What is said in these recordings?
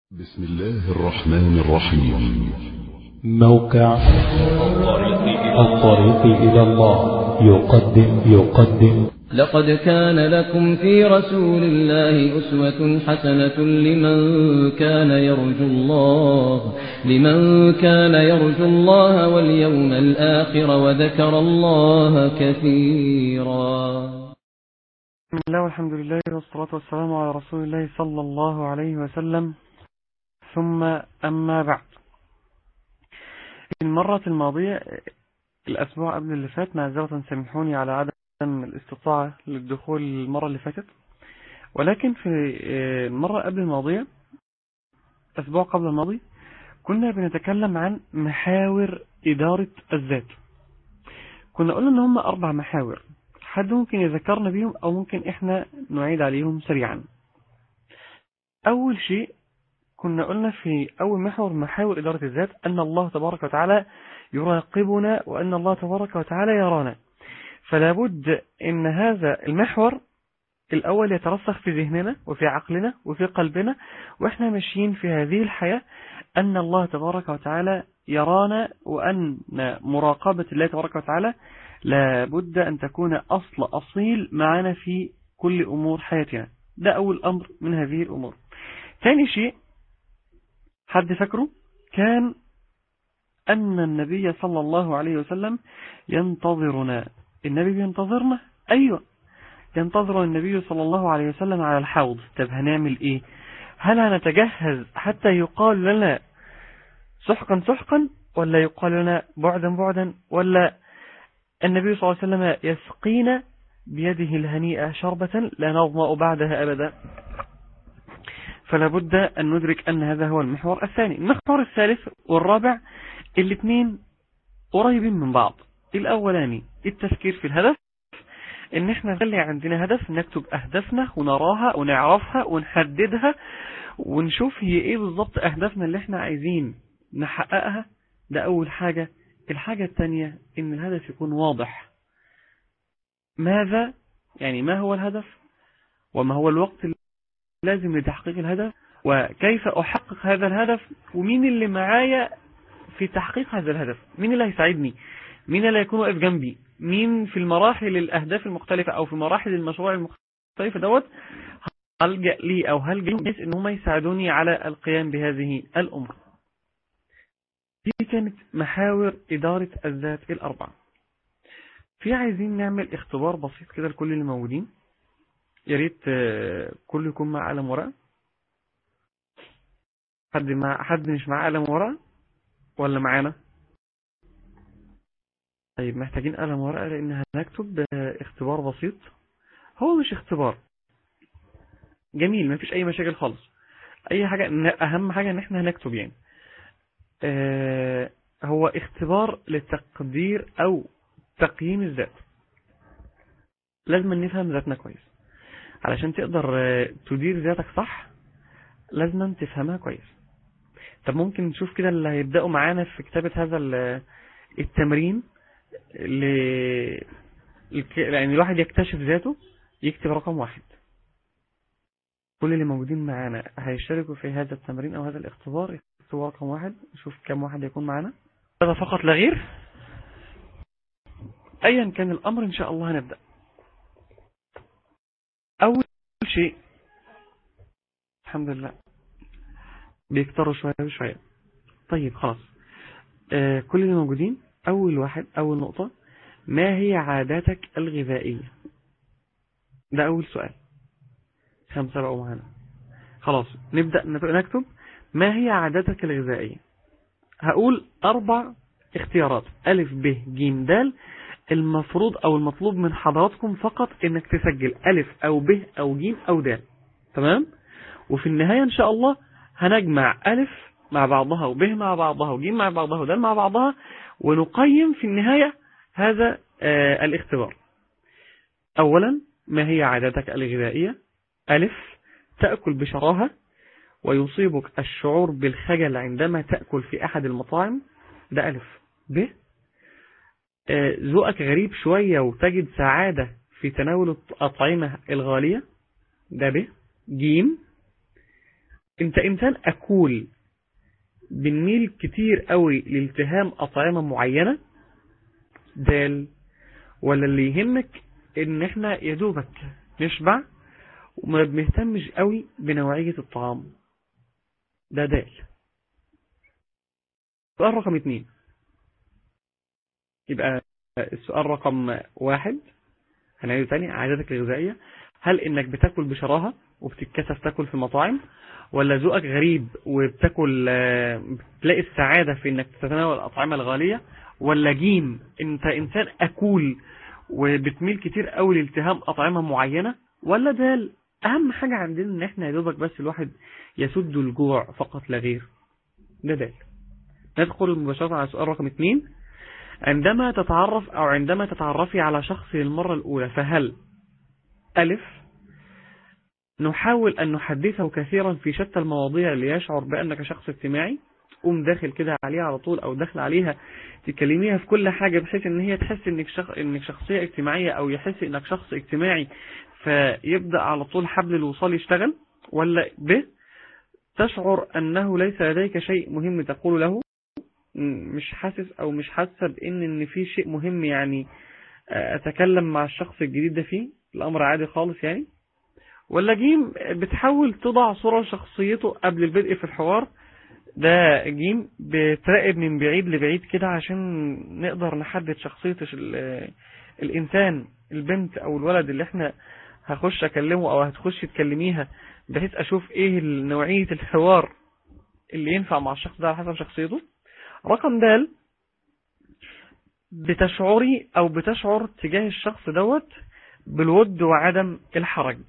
بسم الله الرحمن الرحيم موقع الطريق إلى الله يقدم يقدم لقد كان لكم في رسول الله أسوة حسنة لمن كان يرجو الله لمن كان يرجو الله واليوم الآخر وذكر الله كثيرا بسم الله والحمد لله والصلاة والسلام على رسول الله صلى الله عليه وسلم ثم أما بعد المرة الماضية الأسبوع قبل اللي فات معذرة سامحوني على عدم الاستطاعة للدخول المرة اللي فاتت ولكن في المرة قبل الماضية أسبوع قبل الماضي كنا بنتكلم عن محاور إدارة الذات كنا قلنا ان هم أربع محاور حد ممكن يذكرنا بيهم أو ممكن إحنا نعيد عليهم سريعا أول شيء كنا قلنا في أول محور محاور إدارة الذات أن الله تبارك وتعالى يراقبنا وأن الله تبارك وتعالى يرانا فلا بد أن هذا المحور الأول يترسخ في ذهننا وفي عقلنا وفي قلبنا وإحنا ماشيين في هذه الحياة أن الله تبارك وتعالى يرانا وأن مراقبة الله تبارك وتعالى لا بد أن تكون أصل أصيل معنا في كل أمور حياتنا ده أول أمر من هذه الأمور ثاني شيء حد فكره كان أن النبي صلى الله عليه وسلم ينتظرنا النبي بينتظرنا أيوة ينتظر النبي صلى الله عليه وسلم على الحوض طب هنعمل إيه هل هنتجهز حتى يقال لنا سحقا سحقا ولا يقال لنا بعدا بعدا ولا النبي صلى الله عليه وسلم يسقينا بيده الهنيئة شربة لا نظمأ بعدها أبدا فلا بد أن ندرك أن هذا هو المحور الثاني المحور الثالث والرابع الاثنين قريبين من بعض الأولاني التفكير في الهدف ان احنا نخلي عندنا هدف نكتب اهدافنا ونراها ونعرفها ونحددها ونشوف هي ايه بالظبط اهدافنا اللي احنا عايزين نحققها ده اول حاجة الحاجة الثانية ان الهدف يكون واضح ماذا يعني ما هو الهدف وما هو الوقت اللازم لتحقيق الهدف وكيف احقق هذا الهدف ومين اللي معايا في تحقيق هذا الهدف مين اللي هيساعدني مين اللي هيكون واقف جنبي مين في المراحل الأهداف المختلفة أو في مراحل المشروع المختلفة دوت هلجأ لي أو هلجأ لي إن هم يساعدوني على القيام بهذه الأمور دي كانت محاور إدارة الذات الأربعة في عايزين نعمل اختبار بسيط كده لكل اللي موجودين يا ريت كل يكون مع قلم ورقة حد مع حد مش مع قلم ورقة ولا معانا طيب محتاجين قلم ورقة لأن هنكتب اختبار بسيط هو مش اختبار جميل مفيش أي مشاكل خالص أي حاجة أهم حاجة إن احنا هنكتب يعني اه هو اختبار للتقدير أو تقييم الذات لازم نفهم ذاتنا كويس علشان تقدر تدير ذاتك صح لازم تفهمها كويس طب ممكن نشوف كده اللي هيبدأوا معانا في كتابة هذا التمرين ل... يعني الواحد يكتشف ذاته يكتب رقم واحد كل اللي موجودين معانا هيشتركوا في هذا التمرين او هذا الاختبار يكتبوا رقم واحد نشوف كم واحد يكون معانا هذا فقط لا غير ايا كان الامر ان شاء الله هنبدأ اول شيء الحمد لله بيكتروا شوية بشوية طيب خلاص آه كل اللي موجودين أول واحد أول نقطة ما هي عاداتك الغذائية ده أول سؤال خمسة بقوا معانا خلاص نبدأ نكتب ما هي عاداتك الغذائية هقول أربع اختيارات ألف ب ج د المفروض أو المطلوب من حضراتكم فقط إنك تسجل ألف أو ب أو ج أو د تمام وفي النهاية إن شاء الله هنجمع ألف مع بعضها وب مع بعضها وج مع بعضها ودال مع بعضها ونقيم في النهاية هذا آه الاختبار أولا ما هي عاداتك الغذائية ألف تأكل بشراهة ويصيبك الشعور بالخجل عندما تأكل في أحد المطاعم ده ألف ب آه ذوقك غريب شوية وتجد سعادة في تناول الأطعمة الغالية ده ب ج انت انسان اكول بنميل كتير قوي لالتهام اطعمة معينة دال ولا اللي يهمك ان احنا يدوبك نشبع وما بنهتمش قوي بنوعية الطعام ده دال سؤال رقم اتنين يبقى السؤال رقم واحد هنعيده تاني عاداتك الغذائية هل انك بتاكل بشراهة وبتتكسف تاكل في المطاعم ولا ذوقك غريب وبتاكل بتلاقي السعادة في انك تتناول الأطعمة الغالية ولا جيم انت انسان اكول وبتميل كتير قوي لالتهام أطعمة معينة ولا دال اهم حاجة عندنا ان احنا يا دوبك بس الواحد يسد الجوع فقط لا غير ده دال ندخل مباشرة على سؤال رقم اثنين عندما تتعرف او عندما تتعرفي على شخص للمرة الاولى فهل ألف نحاول أن نحدثه كثيرا في شتى المواضيع ليشعر بأنك شخص اجتماعي قوم داخل كده عليها على طول أو داخل عليها تكلميها في كل حاجة بحيث ان هي تحس انك, شخ... إنك شخصية اجتماعية او يحس انك شخص اجتماعي فيبدأ على طول حبل الوصال يشتغل ولا ب تشعر أنه ليس لديك شيء مهم تقول له مش حاسس أو مش حاسة بإن إن في شيء مهم يعني أتكلم مع الشخص الجديد ده فيه الأمر عادي خالص يعني ولا جيم بتحاول تضع صورة شخصيته قبل البدء في الحوار ده جيم بتراقب من بعيد لبعيد كده عشان نقدر نحدد شخصية الإنسان البنت أو الولد اللي احنا هخش أكلمه أو هتخش تكلميها بحيث أشوف إيه نوعية الحوار اللي ينفع مع الشخص ده على حسب شخصيته رقم دال بتشعري أو بتشعر تجاه الشخص دوت بالود وعدم الحرج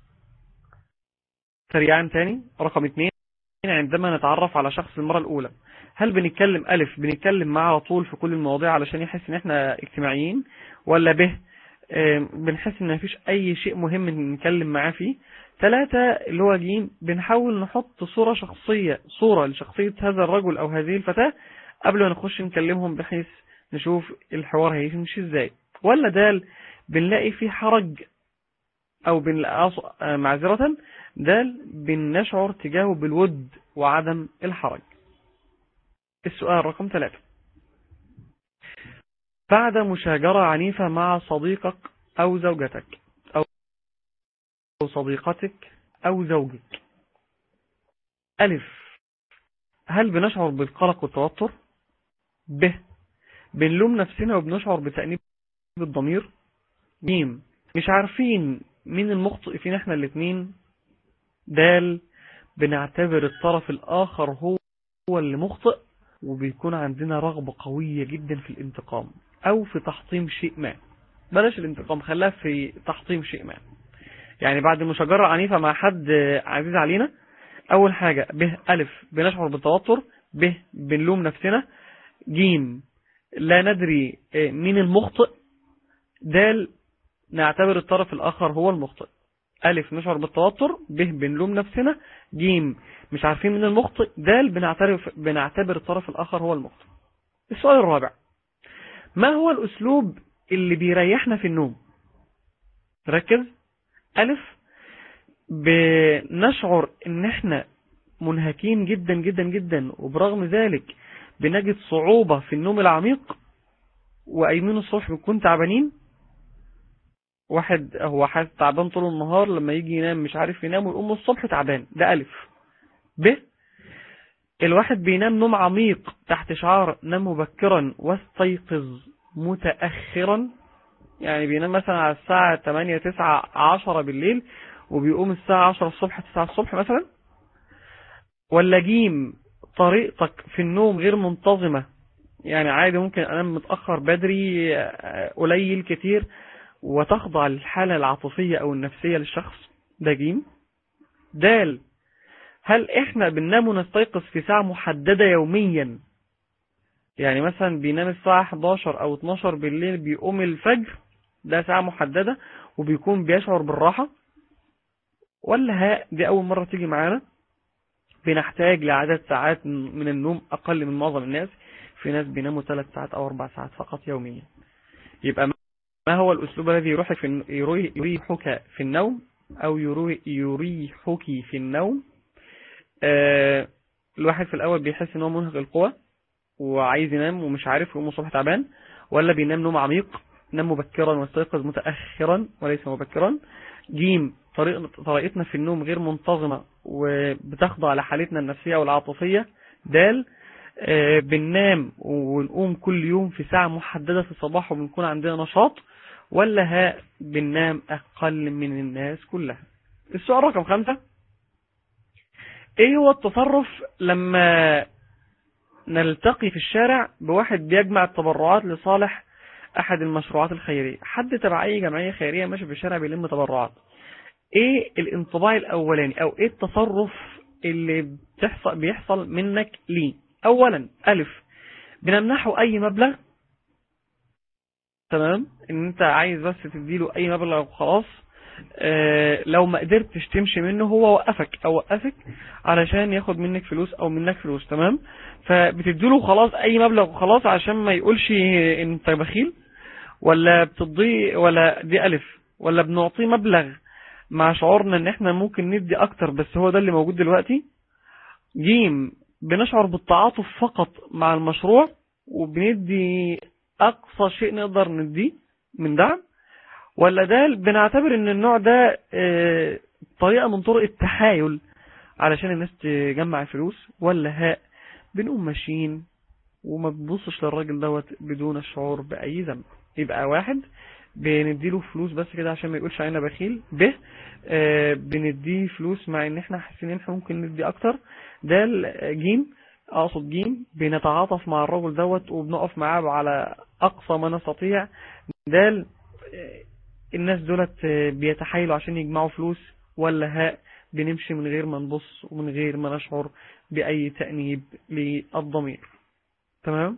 سريعا تاني رقم اتنين عندما نتعرف على شخص المرة الأولى هل بنتكلم ألف بنتكلم معاه على طول في كل المواضيع علشان يحس ان احنا اجتماعيين ولا به بنحس ان مفيش اي شيء مهم نتكلم معاه فيه ثلاثة اللي هو جيم بنحاول نحط صورة شخصية صورة لشخصية هذا الرجل او هذه الفتاة قبل ما نخش نكلمهم بحيث نشوف الحوار هيمشي ازاي ولا دال بنلاقي فيه حرج او بنلاقي معذرة دال بنشعر تجاهه بالود وعدم الحرج السؤال رقم ثلاثة بعد مشاجرة عنيفة مع صديقك أو زوجتك أو صديقتك أو زوجك ألف هل بنشعر بالقلق والتوتر ب بنلوم نفسنا وبنشعر بتأنيب الضمير ج مش عارفين مين المخطئ فينا احنا الاثنين دال بنعتبر الطرف الآخر هو هو اللي مخطئ وبيكون عندنا رغبة قوية جدا في الانتقام أو في تحطيم شيء ما بلاش الانتقام خلاها في تحطيم شيء ما يعني بعد مشاجرة عنيفة مع حد عزيز علينا أول حاجة به ألف بنشعر بالتوتر به بنلوم نفسنا جيم لا ندري مين المخطئ دال نعتبر الطرف الآخر هو المخطئ ألف نشعر بالتوتر ب بنلوم نفسنا جيم مش عارفين من المخطئ دال بنعترف بنعتبر الطرف الآخر هو المخطئ السؤال الرابع ما هو الأسلوب اللي بيريحنا في النوم ركز ألف بنشعر ان احنا منهكين جدا جدا جدا وبرغم ذلك بنجد صعوبة في النوم العميق وأيمين الصبح بنكون تعبانين واحد هو حاسس تعبان طول النهار لما يجي ينام مش عارف ينام ويقوم الصبح تعبان ده ألف ب الواحد بينام نوم عميق تحت شعار نام مبكرا واستيقظ متأخرا يعني بينام مثلا على الساعة 8 9 10 بالليل وبيقوم الساعة 10 الصبح 9 الصبح مثلا ولا جيم طريقتك في النوم غير منتظمة يعني عادي ممكن انام متأخر بدري قليل كتير وتخضع للحالة العاطفية او النفسية للشخص ده جيم دال هل احنا بننام ونستيقظ في ساعة محددة يوميا يعني مثلا بينام الساعة 11 او 12 بالليل بيقوم الفجر ده ساعة محددة وبيكون بيشعر بالراحة ولا ها دي اول مرة تيجي معانا بنحتاج لعدد ساعات من النوم اقل من معظم الناس في ناس بيناموا 3 ساعات او 4 ساعات فقط يوميا يبقى ما هو الاسلوب الذي يروحك في يريحك في النوم او يريحك في النوم آه الواحد في الاول بيحس ان هو منهك القوى وعايز ينام ومش عارف يقوم الصبح تعبان ولا بينام نوم عميق نام مبكرا واستيقظ متأخرا وليس مبكرا جيم طريق طريقتنا في النوم غير منتظمة وبتخضع لحالتنا النفسية والعاطفية دال آه، بننام ونقوم كل يوم في ساعة محددة في الصباح وبنكون عندنا نشاط ولا ها بننام أقل من الناس كلها السؤال رقم خمسة ايه هو التصرف لما نلتقي في الشارع بواحد بيجمع التبرعات لصالح احد المشروعات الخيرية حد تبع اي جمعية خيرية ماشي في الشارع بيلم تبرعات ايه الانطباع الاولاني او ايه التصرف اللي بتحصل بيحصل منك ليه اولا الف بنمنحه اي مبلغ تمام ان انت عايز بس تديله اي مبلغ وخلاص اه لو ما قدرتش تمشي منه هو وقفك او وقفك علشان ياخد منك فلوس او منك فلوس تمام فبتديله خلاص اي مبلغ وخلاص عشان ما يقولش انت بخيل ولا بتضي ولا دي الف ولا بنعطيه مبلغ مع شعورنا ان احنا ممكن ندي اكتر بس هو ده اللي موجود دلوقتي جيم بنشعر بالتعاطف فقط مع المشروع وبندي اقصى شيء نقدر نديه من دعم ولا ده بنعتبر ان النوع ده اه طريقة من طرق التحايل علشان الناس تجمع فلوس ولا هاء بنقوم ماشيين وما بنبصش للراجل دوت بدون الشعور بأي ذنب يبقى واحد بنديله فلوس بس كده عشان ما يقولش علينا بخيل ب آه بنديه فلوس مع ان احنا حاسين ان احنا ممكن ندي اكتر ده جيم اقصد جيم بنتعاطف مع الرجل دوت وبنقف معاه على اقصى ما نستطيع ده الناس دولت بيتحايلوا عشان يجمعوا فلوس ولا هاء بنمشي من غير ما نبص ومن غير ما نشعر بأي تأنيب للضمير تمام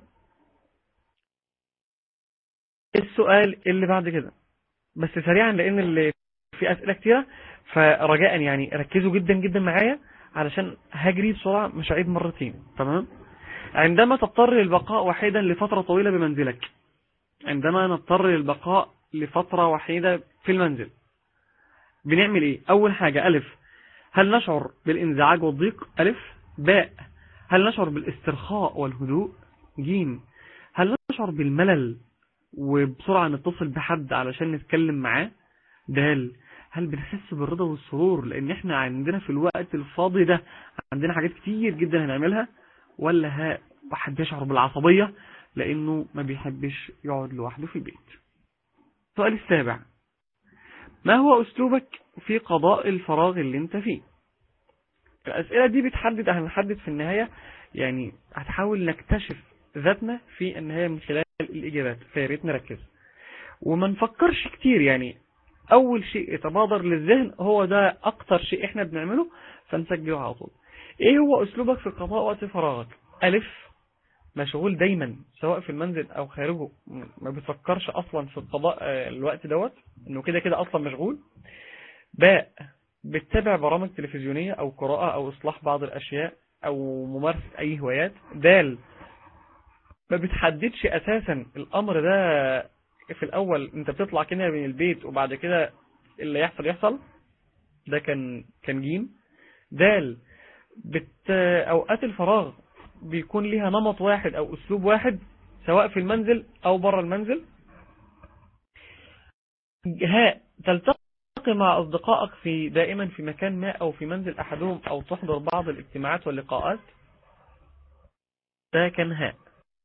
السؤال اللي بعد كده بس سريعا لان اللي في اسئله كتيره فرجاء يعني ركزوا جدا جدا معايا علشان هجري بسرعه مش هعيد مرتين تمام عندما تضطر للبقاء وحيدا لفتره طويله بمنزلك عندما نضطر للبقاء لفتره وحيده في المنزل بنعمل ايه اول حاجه الف هل نشعر بالانزعاج والضيق الف باء هل نشعر بالاسترخاء والهدوء جيم هل نشعر بالملل وبسرعة نتصل بحد علشان نتكلم معاه دال هل بنحس بالرضا والسرور لان احنا عندنا في الوقت الفاضي ده عندنا حاجات كتير جدا هنعملها ولا ها واحد بيشعر بالعصبية لانه ما بيحبش يقعد لوحده في البيت السؤال السابع ما هو اسلوبك في قضاء الفراغ اللي انت فيه الاسئلة دي بتحدد هنحدد في النهاية يعني هتحاول نكتشف ذاتنا في النهاية من خلال الإجابات فياريت نركز وما نفكرش كتير يعني أول شيء يتبادر للذهن هو ده أكتر شيء إحنا بنعمله فنسجله على طول إيه هو أسلوبك في قضاء وقت فراغك ألف مشغول دايما سواء في المنزل أو خارجه ما بتفكرش أصلا في قضاء الوقت دوت إنه كده كده أصلا مشغول باء بتتابع برامج تلفزيونية أو قراءة أو إصلاح بعض الأشياء أو ممارسة أي هوايات دال ما بتحددش اساسا الامر ده في الاول انت بتطلع كده من البيت وبعد كده اللي يحصل يحصل ده كان كان جيم دال بت اوقات الفراغ بيكون ليها نمط واحد او اسلوب واحد سواء في المنزل او بره المنزل هاء تلتقي مع اصدقائك في دائما في مكان ما او في منزل احدهم او تحضر بعض الاجتماعات واللقاءات ده كان هاء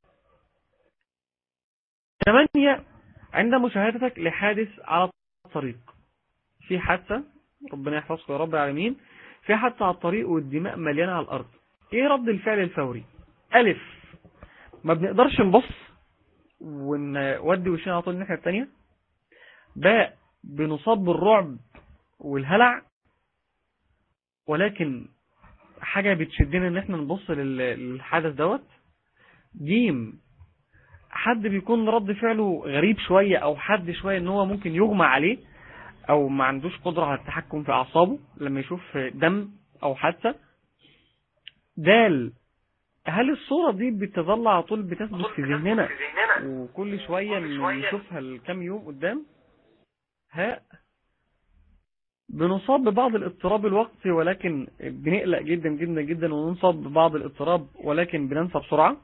ثمانية عند مشاهدتك لحادث على الطريق في حادثة ربنا يحفظك يا رب العالمين في حادثة على الطريق والدماء مليانة على الأرض ايه رد الفعل الفوري ألف ما بنقدرش نبص ونودي وشنا على طول الناحية التانية باء بنصاب بالرعب والهلع ولكن حاجة بتشدنا ان احنا نبص للحدث دوت جيم حد بيكون رد فعله غريب شوية او حد شوية ان هو ممكن يغمى عليه او ما عندوش قدرة على التحكم في اعصابه لما يشوف دم او حادثة دال هل الصورة دي بتظل على طول بتثبت في ذهننا وكل شوية نشوفها الكام يوم قدام هاء بنصاب ببعض الاضطراب الوقتي ولكن بنقلق جدا جدا جدا ونصاب ببعض الاضطراب ولكن بننسى بسرعة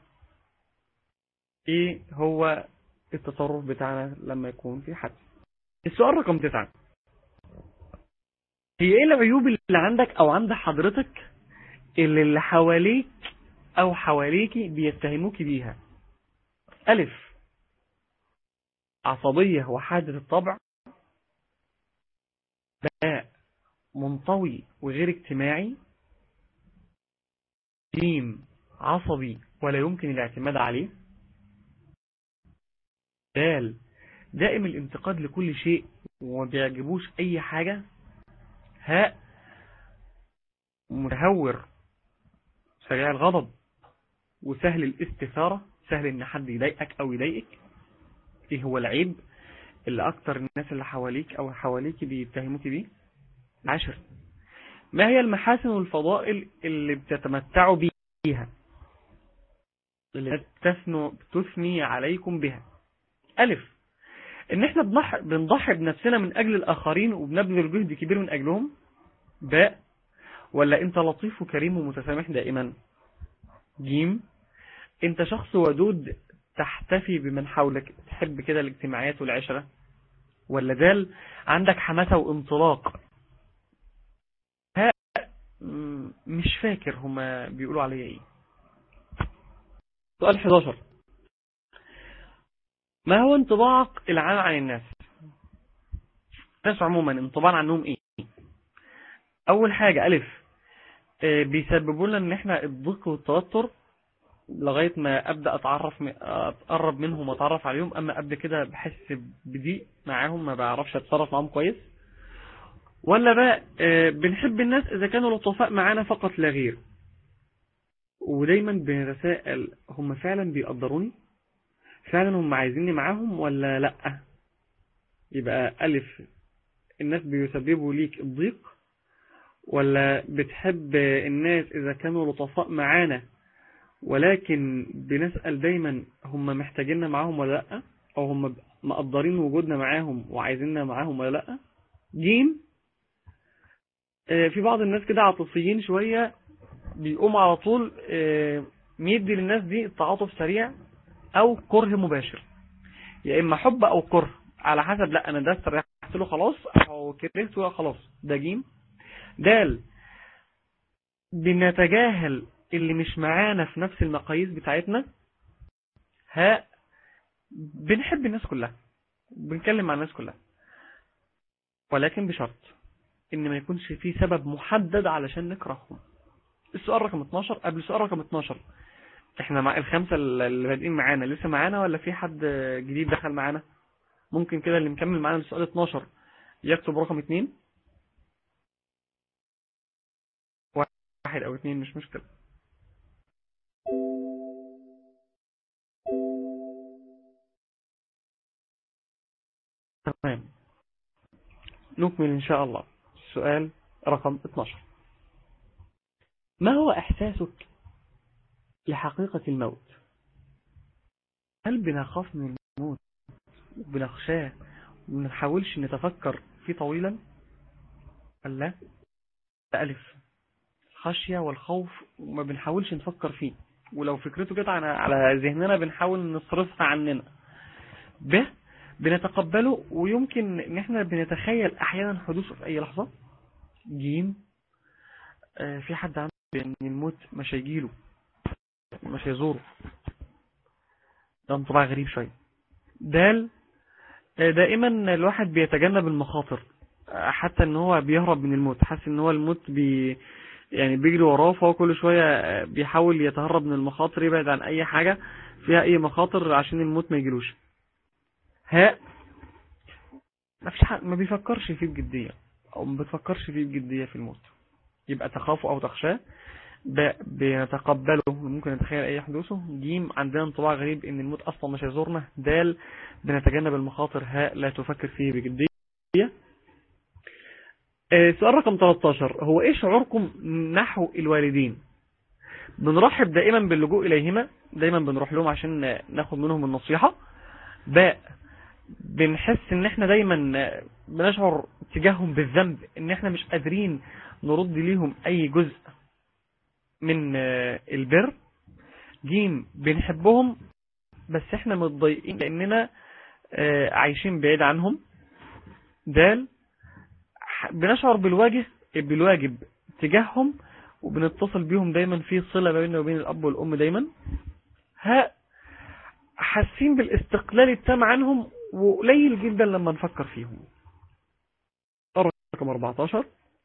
ايه هو التصرف بتاعنا لما يكون في حدث السؤال رقم تسعة هي ايه العيوب اللي عندك او عند حضرتك اللي اللي حواليك او حواليكي بيتهموك بيها الف عصبية وحادة الطبع باء منطوي وغير اجتماعي جيم عصبي ولا يمكن الاعتماد عليه دال دائم الانتقاد لكل شيء وما بيعجبوش اي حاجة هاء متهور سريع الغضب وسهل الاستثارة سهل ان حد يضايقك او يضايقك ايه هو العيب اللي اكتر الناس اللي حواليك او حواليك بيتهموك بيه عشر ما هي المحاسن والفضائل اللي بتتمتعوا بيها اللي تثنوا تثني عليكم بها ألف إن إحنا بنضحي بنضحي بنفسنا من أجل الآخرين وبنبذل جهد كبير من أجلهم باء ولا أنت لطيف وكريم ومتسامح دائما جيم أنت شخص ودود تحتفي بمن حولك تحب كده الاجتماعيات والعشرة ولا دال عندك حماسة وانطلاق ها مش فاكر هما بيقولوا عليا ايه سؤال 11 ما هو انطباعك العام عن الناس الناس عموما انطباع عنهم ايه اول حاجة الف بيسببوا لنا ان احنا الضيق والتوتر لغاية ما ابدأ اتعرف اتقرب منهم واتعرف عليهم اما قبل كده بحس بضيق معاهم ما بعرفش اتصرف معاهم كويس ولا بقى بنحب الناس اذا كانوا لطفاء معانا فقط لا غير ودايما بنتساءل هم فعلا بيقدروني فعلا هم عايزيني معاهم ولا لا يبقى ألف الناس بيسببوا ليك الضيق ولا بتحب الناس إذا كانوا لطفاء معانا ولكن بنسأل دايما هم محتاجيننا معاهم ولا لا أو هم مقدرين وجودنا معاهم وعايزيننا معاهم ولا لا جيم في بعض الناس كده عاطفيين شوية بيقوم على طول ميدي للناس دي التعاطف سريع او كره مباشر يا اما حب او كره على حسب لا انا ده استريحت له خلاص او كرهته خلاص ده جيم دال بنتجاهل اللي مش معانا في نفس المقاييس بتاعتنا هاء بنحب الناس كلها بنتكلم مع الناس كلها ولكن بشرط ان ما يكونش في سبب محدد علشان نكرههم السؤال رقم 12 قبل السؤال رقم 12 احنا مع الخمسة اللي بادئين معانا لسه معانا ولا في حد جديد دخل معانا ممكن كده اللي مكمل معانا للسؤال 12 يكتب رقم 2 واحد او اتنين مش مشكلة تمام نكمل ان شاء الله السؤال رقم 12 ما هو احساسك لحقيقة الموت هل بنخاف من الموت وبنخشاه وما نحاولش نتفكر فيه طويلا لا ألف الخشية والخوف وما بنحاولش نفكر فيه ولو فكرته جت على ذهننا بنحاول نصرفها عننا ب بنتقبله ويمكن ان احنا بنتخيل احيانا حدوثه في اي لحظة جيم آه في حد عنده ان الموت مش هيجيله مش هيزوره ده انطباع غريب شوية دال دائما الواحد بيتجنب المخاطر حتى ان هو بيهرب من الموت حاسس ان هو الموت بي يعني بيجري وراه فهو كل شوية بيحاول يتهرب من المخاطر يبعد عن اي حاجة فيها اي مخاطر عشان الموت ما يجيلوش هاء ما فيش حد ما بيفكرش فيه بجدية او ما بتفكرش فيه بجدية في الموت يبقى تخافه او تخشاه بنتقبله ممكن نتخيل اي حدوثه جيم عندنا انطباع غريب ان الموت اصلا مش هيزورنا دال بنتجنب المخاطر هاء لا تفكر فيه بجدية سؤال رقم 13 هو ايه شعوركم نحو الوالدين بنرحب دائما باللجوء اليهما دايما بنروح لهم عشان ناخد منهم النصيحة باء بنحس ان احنا دايما بنشعر تجاههم بالذنب ان احنا مش قادرين نرد ليهم اي جزء من آه، البر جيم بنحبهم بس احنا متضايقين لاننا آه، عايشين بعيد عنهم دال ح- بنشعر بالواجب بالواجب تجاههم وبنتصل بيهم دايما في صلة ما بيننا وبين الأب والأم دايما ها حاسين بالاستقلال التام عنهم وقليل جدا لما نفكر فيهم رقم 14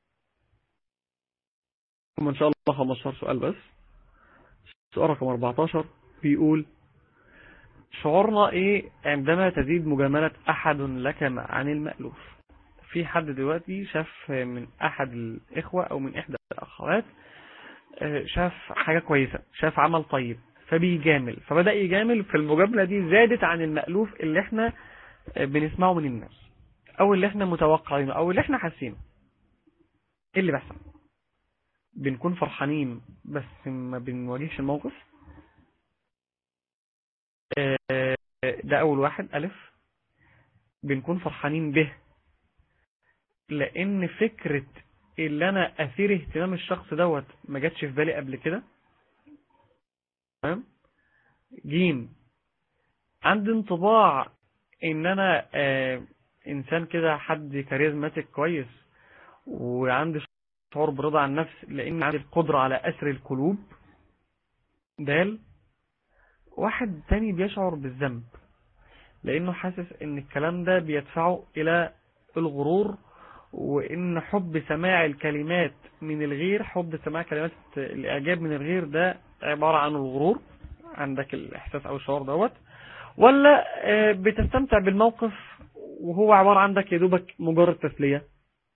هم ان شاء الله 15 سؤال بس سؤال رقم 14 بيقول شعورنا ايه عندما تزيد مجاملة احد لك عن المألوف في حد دلوقتي شاف من احد الاخوة او من احدى الاخوات آه، شاف حاجة كويسة شاف عمل طيب فبيجامل فبدأ يجامل في المجاملة دي زادت عن المألوف اللي احنا آه، بنسمعه من الناس او اللي احنا متوقعينه او اللي احنا حاسينه ايه اللي بيحصل بنكون فرحانين بس ما بنواجهش الموقف آه، ده اول واحد الف بنكون فرحانين به لان فكرة اللي انا اثير اهتمام الشخص دوت ما جاتش في بالي قبل كده تمام جيم عندي انطباع ان انا آه انسان كده حد كاريزماتيك كويس وعندي شعور برضا عن النفس لان عندي القدرة على اسر القلوب دال واحد تاني بيشعر بالذنب لانه حاسس ان الكلام ده بيدفعه الى الغرور وان حب سماع الكلمات من الغير حب سماع كلمات الاعجاب من الغير ده عبارة عن الغرور عندك الاحساس او الشعور دوت ولا آه، بتستمتع بالموقف وهو عبارة عندك يا دوبك مجرد تسلية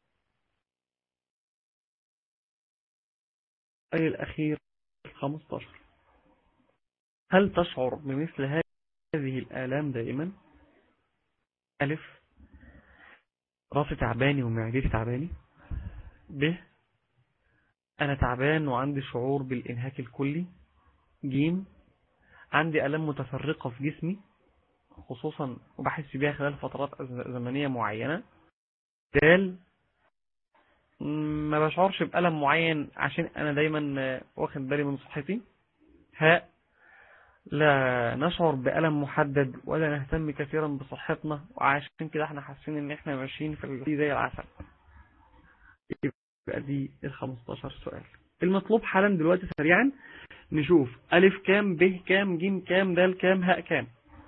أي الأخير 15 هل تشعر بمثل هذه الآلام دائما ألف راسي تعباني ومعدتي تعباني ب أنا تعبان وعندي شعور بالإنهاك الكلي جيم عندي آلام متفرقة في جسمي خصوصا وبحس بيها خلال فترات أز- زمنية معينة دال ما بشعرش بألم معين عشان أنا دايما آه، واخد بالي من صحتي هاء لا نشعر بألم محدد ولا نهتم كثيرا بصحتنا وعشان كده احنا حاسين ان احنا ماشيين في ال- زي العسل يبقى دي ال 15 سؤال المطلوب حالا دلوقتي سريعا نشوف ألف كام ب كام ج كام د كام هاء كام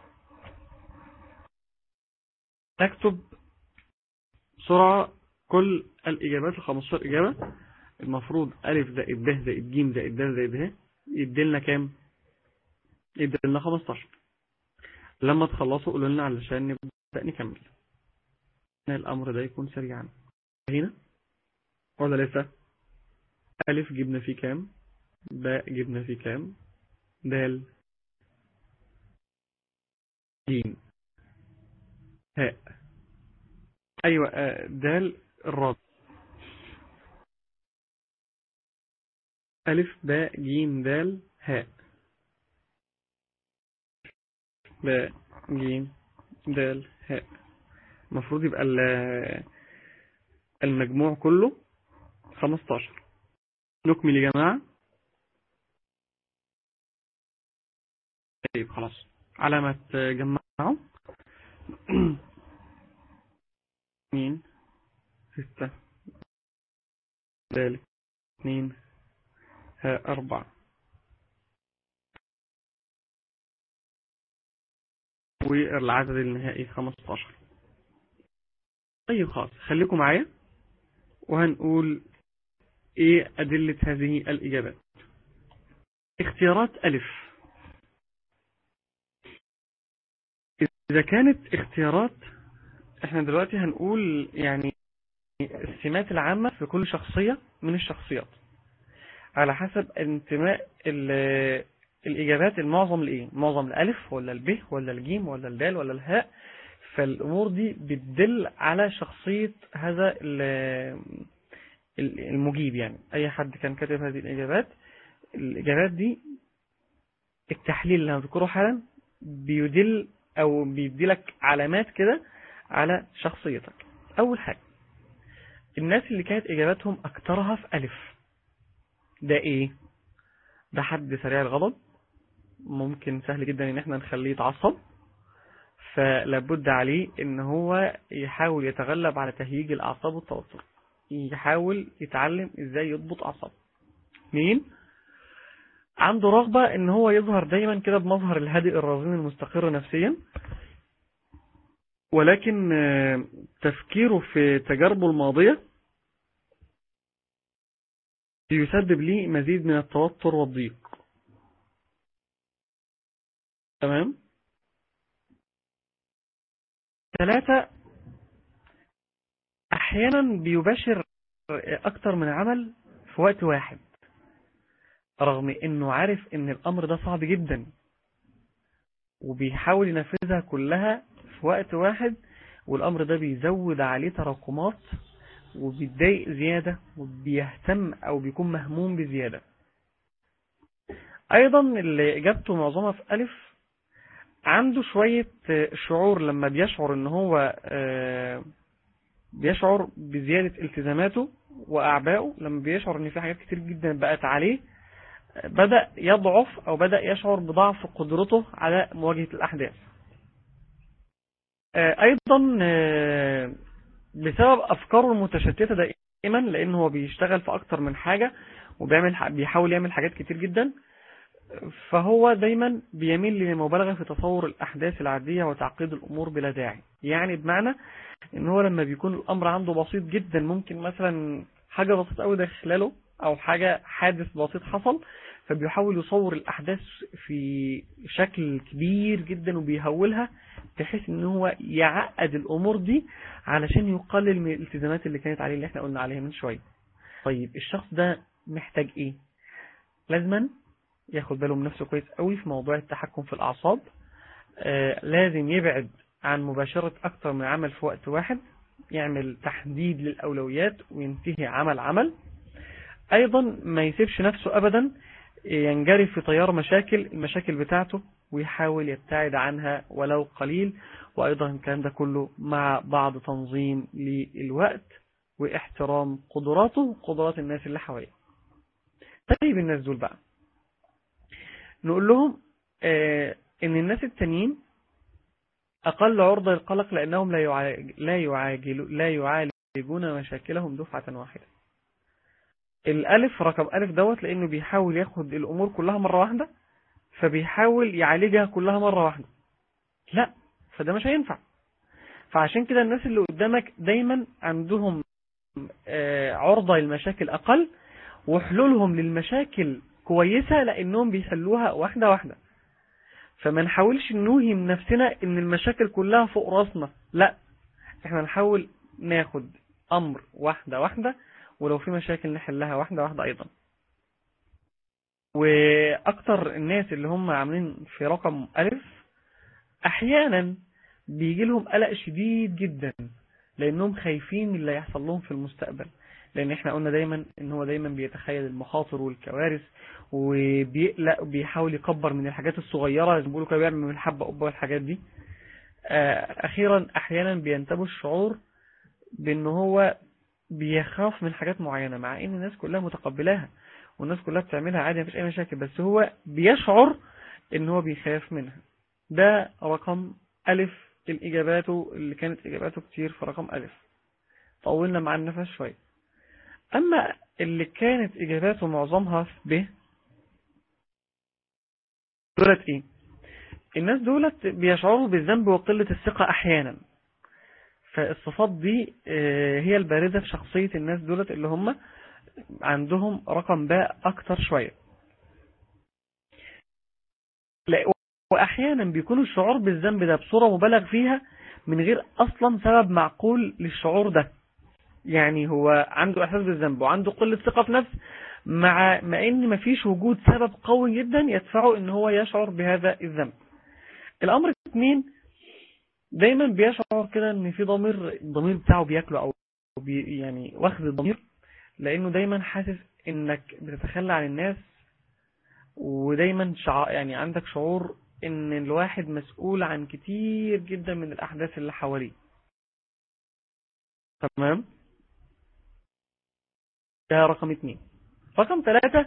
تكتب بسرعة كل الإجابات ال 15 إجابة المفروض ألف زائد ب زائد ج زائد د زائد ه يديلنا كام؟ يديلنا 15 لما تخلصوا قولوا لنا علشان نبدأ نكمل الأمر ده يكون سريعا هنا ولا لسه؟ ألف جبنا فيه كام؟ باء جبنا فيه كام؟ دال جيم هاء أيوة آه، دال الرابع ألف باء جيم دال هاء باء جيم دال هاء المفروض يبقى ال- المجموع كله 15 نكمل يا جماعة طيب خلاص على ما تجمعوا اثنين ستة ذلك اثنين ها أربعة والعدد النهائي 15 طيب خلاص خليكم معايا وهنقول ايه أدلة هذه الإجابات اختيارات ألف إذا كانت اختيارات احنا دلوقتي هنقول يعني السمات العامة في كل شخصية من الشخصيات على حسب انتماء ال- الإجابات المعظم لإيه معظم الألف ولا الب ولا الجيم ولا الدال ولا الهاء فالأمور دي بتدل على شخصية هذا ال- ال- المجيب يعني أي حد كان كاتب هذه الإجابات الإجابات دي التحليل اللي هنذكره حالا بيدل أو بيديلك علامات كده على شخصيتك أول حاجة الناس اللي كانت إجاباتهم أكترها في ألف ده إيه ده حد سريع الغضب ممكن سهل جدا ان احنا نخليه يتعصب فلابد عليه ان هو يحاول يتغلب على تهييج الاعصاب والتوتر يحاول يتعلم ازاي يضبط اعصابه مين عنده رغبة ان هو يظهر دايما كده بمظهر الهادئ الرزين المستقر نفسيا ولكن آه، تفكيره في تجاربه الماضية يسبب ليه مزيد من التوتر والضيق تمام ثلاثة احيانا بيباشر اكتر من عمل في وقت واحد رغم انه عارف ان الامر ده صعب جدا وبيحاول ينفذها كلها في وقت واحد والامر ده بيزود عليه تراكمات وبيتضايق زيادة وبيهتم او بيكون مهموم بزيادة ايضا اللي اجابته معظمها في الف عنده شوية شعور لما بيشعر ان هو آه، بيشعر بزيادة التزاماته واعبائه لما بيشعر ان في حاجات كتير جدا بقت عليه بدأ يضعف او بدأ يشعر بضعف قدرته على مواجهة الاحداث آه، ايضا آه، بسبب افكاره المتشتتة دائما لان هو بيشتغل في اكتر من حاجة وبيعمل بيحاول يعمل حاجات كتير جدا فهو دايما بيميل للمبالغة في تصور الأحداث العادية وتعقيد الأمور بلا داعي يعني بمعنى ان هو لما بيكون الأمر عنده بسيط جدا ممكن مثلا حاجة بسيطة أوي داخلاله أو حاجة حادث بسيط حصل فبيحاول يصور الأحداث في شكل كبير جدا وبيهولها بحيث ان هو يعقد الأمور دي علشان يقلل من الالتزامات اللي كانت عليه اللي احنا قلنا عليها من شوية طيب الشخص ده محتاج ايه لازما ياخد باله من نفسه كويس قوي في موضوع التحكم في الأعصاب آه لازم يبعد عن مباشرة أكتر من عمل في وقت واحد يعمل تحديد للأولويات وينتهي عمل عمل أيضا ما يسيبش نفسه أبدا ينجرف في تيار مشاكل المشاكل بتاعته ويحاول يبتعد عنها ولو قليل وأيضا الكلام ده كله مع بعض تنظيم للوقت واحترام قدراته وقدرات الناس اللي حواليه طيب الناس دول بقى نقول لهم آه ان الناس التانيين اقل عرضة للقلق لانهم لا يعالج لا يعالجوا لا يعالجون مشاكلهم دفعة واحدة الالف رقم الف دوت لانه بيحاول ياخد الامور كلها مرة واحدة فبيحاول يعالجها كلها مرة واحدة لا فده مش هينفع فعشان كده الناس اللي قدامك دايما عندهم آه عرضة للمشاكل اقل وحلولهم للمشاكل كويسة لأنهم بيحلوها واحدة واحدة فما نحاولش نوهم نفسنا ان المشاكل كلها فوق راسنا لا احنا نحاول ناخد امر واحدة واحدة ولو في مشاكل نحلها واحدة واحدة ايضا واكتر الناس اللي هم عاملين في رقم الف احيانا بيجي لهم قلق شديد جدا لانهم خايفين من اللي يحصل لهم في المستقبل لان احنا قلنا دايما ان هو دايما بيتخيل المخاطر والكوارث وبيقلق وبيحاول يكبر من الحاجات الصغيرة زي ما بيقولوا كده بيعمل من الحبة قبة والحاجات دي اخيرا احيانا بينتابه الشعور بان هو بيخاف من حاجات معينة مع ان الناس كلها متقبلاها والناس كلها بتعملها عادي مفيش اي مشاكل بس هو بيشعر ان هو بيخاف منها ده رقم الف الاجاباته اللي كانت اجاباته كتير في رقم الف طولنا مع النفس شوية اما اللي كانت اجاباته معظمها في ب دولت ايه الناس دولت بيشعروا بالذنب وقلة الثقة احيانا فالصفات دي هي البارزة في شخصية الناس دولت اللي هم عندهم رقم باء اكتر شوية واحيانا بيكون الشعور بالذنب ده بصورة مبالغ فيها من غير اصلا سبب معقول للشعور ده يعني هو عنده احساس بالذنب وعنده قلة ثقة في نفس مع ما ان مفيش وجود سبب قوي جدا يدفعه ان هو يشعر بهذا الذنب الامر اثنين دايما بيشعر كده ان في ضمير الضمير بتاعه بياكله او بي يعني واخد الضمير لانه دايما حاسس انك بتتخلى عن الناس ودايما شع... يعني عندك شعور ان الواحد مسؤول عن كتير جدا من الاحداث اللي حواليه تمام ده رقم اتنين رقم ثلاثة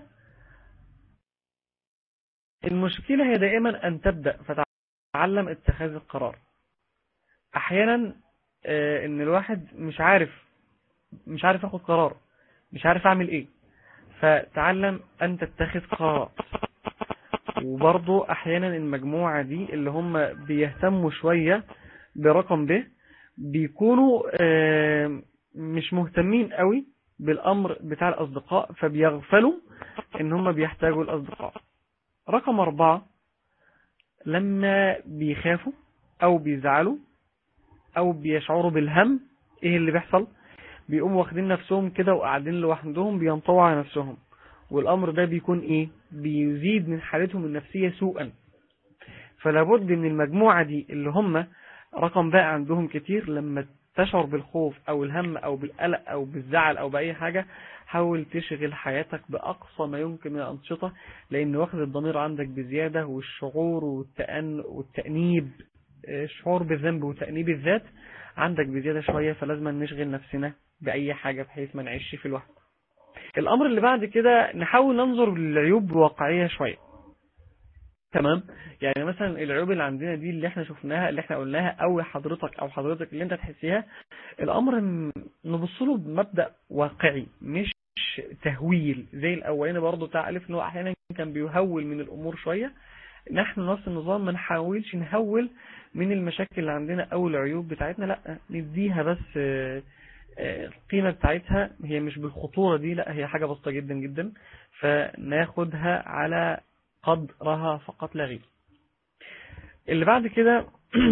المشكلة هي دائما أن تبدأ فتعلم اتخاذ القرار أحيانا آه، إن الواحد مش عارف مش عارف أخذ قرار مش عارف أعمل إيه فتعلم أن تتخذ قرار وبرضو أحيانا المجموعة دي اللي هم بيهتموا شوية برقم ب بيكونوا آه، مش مهتمين قوي بالأمر بتاع الأصدقاء فبيغفلوا إن هم بيحتاجوا الأصدقاء رقم أربعة لما بيخافوا أو بيزعلوا أو بيشعروا بالهم إيه اللي بيحصل بيقوموا واخدين نفسهم كده وقاعدين لوحدهم بينطووا على نفسهم والأمر ده بيكون إيه بيزيد من حالتهم النفسية سوءا فلابد من المجموعة دي اللي هم رقم بقى عندهم كتير لما تشعر بالخوف او الهم او بالقلق او بالزعل او باي حاجة حاول تشغل حياتك باقصى ما يمكن من الانشطة لان واخد الضمير عندك بزيادة والشعور والتأن والتأنيب الشعور بالذنب وتأنيب الذات عندك بزيادة شوية فلازم نشغل نفسنا بأي حاجة بحيث ما نعيش في الوهم الأمر اللي بعد كده نحاول ننظر للعيوب بواقعية شوية تمام يعني مثلا العيوب اللي عندنا دي اللي احنا شفناها اللي احنا قلناها او حضرتك او حضرتك اللي انت تحسيها الامر نبص له بمبدأ واقعي مش تهويل زي الاولاني برضو بتاع الف ان هو احيانا كان بيهول من الامور شوية نحن نفس النظام ما نحاولش نهول من المشاكل اللي عندنا او العيوب بتاعتنا لا نديها بس القيمة بتاعتها هي مش بالخطورة دي لا هي حاجة بسيطة جدا جدا فناخدها على قدرها فقط لا غير اللي بعد كده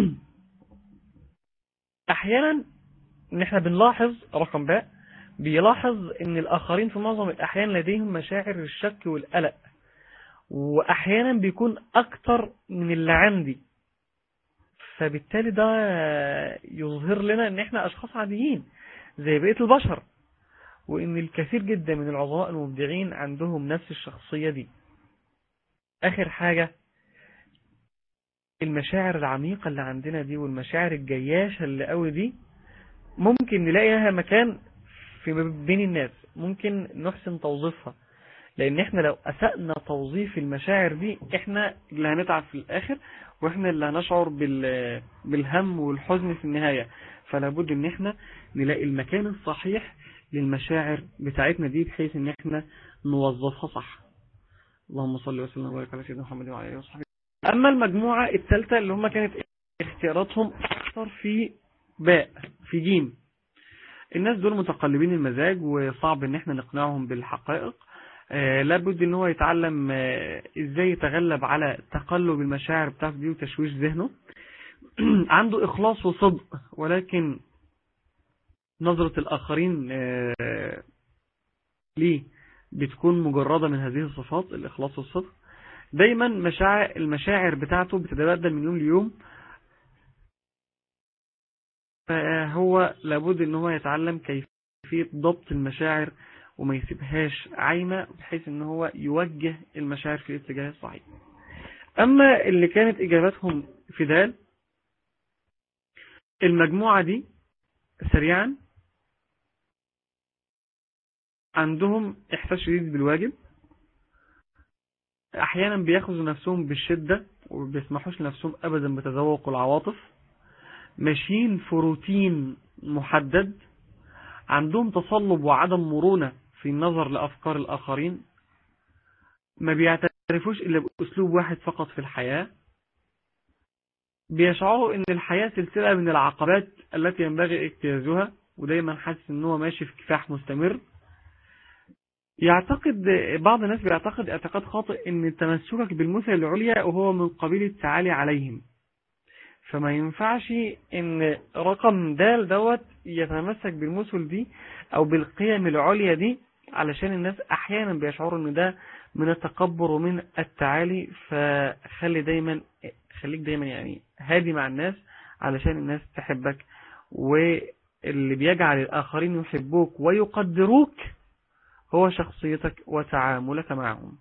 احيانا ان احنا بنلاحظ رقم باء بيلاحظ ان الاخرين في معظم الاحيان لديهم مشاعر الشك والقلق واحيانا بيكون اكتر من اللي عندي فبالتالي ده يظهر لنا ان احنا اشخاص عاديين زي بقية البشر وان الكثير جدا من العظماء المبدعين عندهم نفس الشخصية دي اخر حاجة المشاعر العميقة اللي عندنا دي والمشاعر الجياشة اللي قوي دي ممكن نلاقي لها مكان في بين الناس ممكن نحسن توظيفها لان احنا لو اسأنا توظيف المشاعر دي احنا اللي هنتعب في الاخر واحنا اللي هنشعر بال... بالهم والحزن في النهاية فلا بد ان احنا نلاقي المكان الصحيح للمشاعر بتاعتنا دي بحيث ان احنا نوظفها صح اللهم صل وسلم وبارك على سيدنا محمد وعلى اله وصحبه اما المجموعة الثالثة اللي هم كانت اختياراتهم اكثر في باء في جيم الناس دول متقلبين المزاج وصعب ان احنا نقنعهم بالحقائق آه لابد ان هو يتعلم آه ازاي يتغلب على تقلب المشاعر بتاعته دي وتشويش ذهنه عنده اخلاص وصدق ولكن نظرة الاخرين آه ليه بتكون مجردة من هذه الصفات الإخلاص والصدق دايما مشاعر المشاعر بتاعته بتتبدل من يوم ليوم فهو لابد ان هو يتعلم كيفية ضبط المشاعر وما يسيبهاش عايمة بحيث ان هو يوجه المشاعر في الاتجاه الصحيح اما اللي كانت اجاباتهم في دال المجموعة دي سريعا عندهم احساس شديد بالواجب احيانا بياخذوا نفسهم بالشدة وبيسمحوش لنفسهم ابدا بتذوق العواطف ماشيين في روتين محدد عندهم تصلب وعدم مرونة في النظر لأفكار الآخرين ما بيعترفوش إلا بأسلوب واحد فقط في الحياة بيشعروا ان الحياة سلسلة من العقبات التي ينبغي اجتيازها ودايما حاسس ان هو ماشي في كفاح مستمر يعتقد بعض الناس بيعتقد اعتقاد خاطئ ان تمسكك بالمثل العليا وهو من قبيل التعالي عليهم فما ينفعش ان رقم دال دوت يتمسك بالمثل دي او بالقيم العليا دي علشان الناس احيانا بيشعروا ان ده من التكبر ومن التعالي فخلي دايما خليك دايما يعني هادي مع الناس علشان الناس تحبك واللي بيجعل الآخرين يحبوك ويقدروك هو شخصيتك وتعاملك معهم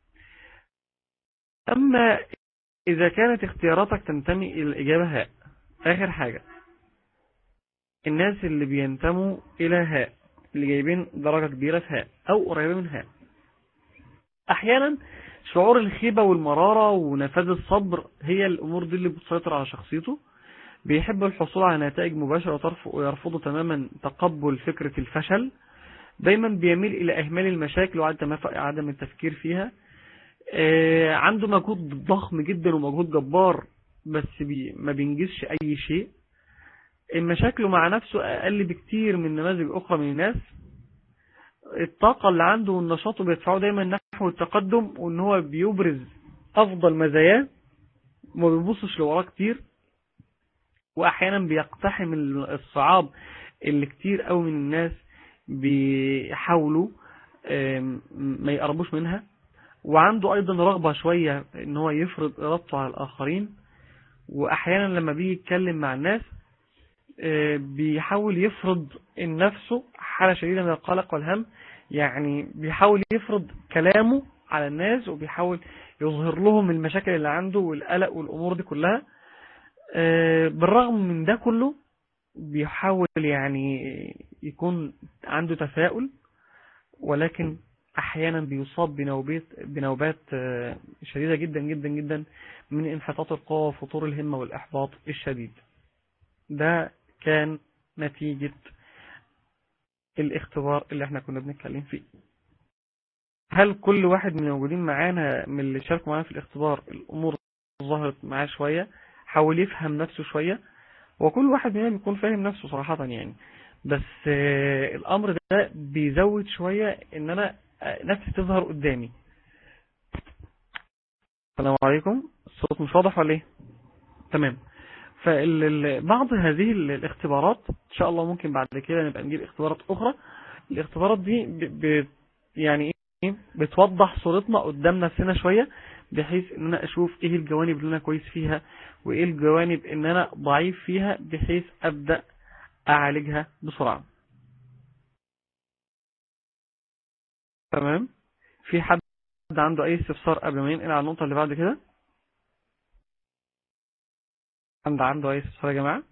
أما إذا كانت اختياراتك تنتمي إلى الإجابة هاء آخر حاجة الناس اللي بينتموا إلى هاء اللي جايبين درجة كبيرة في هاء أو قريبة من هاء أحيانا شعور الخيبة والمرارة ونفاذ الصبر هي الأمور دي اللي بتسيطر على شخصيته بيحب الحصول على نتائج مباشرة ويرفض تماما تقبل فكرة الفشل دايما بيميل إلى إهمال المشاكل وعدم التفكير فيها آه، عنده مجهود ضخم جدا ومجهود جبار بس بي ما بينجزش أي شيء مشاكله مع نفسه أقل بكتير من نماذج أخرى من الناس الطاقة اللي عنده والنشاط بيدفعه دايما نحو التقدم وان هو بيبرز افضل مزاياه وما بيبصش لوراه كتير واحيانا بيقتحم الصعاب اللي كتير قوي من الناس بيحاولوا ما يقربوش منها وعنده ايضا رغبة شوية ان هو يفرض ارادته على الاخرين واحيانا لما بيجي يتكلم مع الناس بيحاول يفرض نفسه حالة شديدة من القلق والهم يعني بيحاول يفرض كلامه على الناس وبيحاول يظهر لهم المشاكل اللي عنده والقلق والأمور دي كلها بالرغم من ده كله بيحاول يعني يكون عنده تفاؤل ولكن احيانا بيصاب بنوبات بنوبات شديدة جدا جدا جدا من انحطاط القوة وفطور الهمة والإحباط الشديد ده كان نتيجة الاختبار اللي احنا كنا بنتكلم فيه هل كل واحد من الموجودين معانا من اللي شاركوا معانا في الاختبار الامور ظهرت معاه شوية حاول يفهم نفسه شوية وكل واحد مننا بيكون فاهم نفسه صراحة يعني بس الامر ده بيزود شوية ان انا نفسي تظهر قدامي السلام عليكم الصوت مش واضح ولا ايه تمام فبعض هذه الاختبارات ان شاء الله ممكن بعد كده نبقى نجيب اختبارات اخرى الاختبارات دي ب... ب... يعني ايه بتوضح صورتنا قدام نفسنا شوية بحيث ان انا اشوف ايه الجوانب اللي انا كويس فيها وايه الجوانب ان انا ضعيف فيها بحيث ابدأ اعالجها بسرعة تمام في حد عنده اي استفسار قبل ما ينقل على النقطة اللي بعد كده حد عنده اي استفسار يا جماعة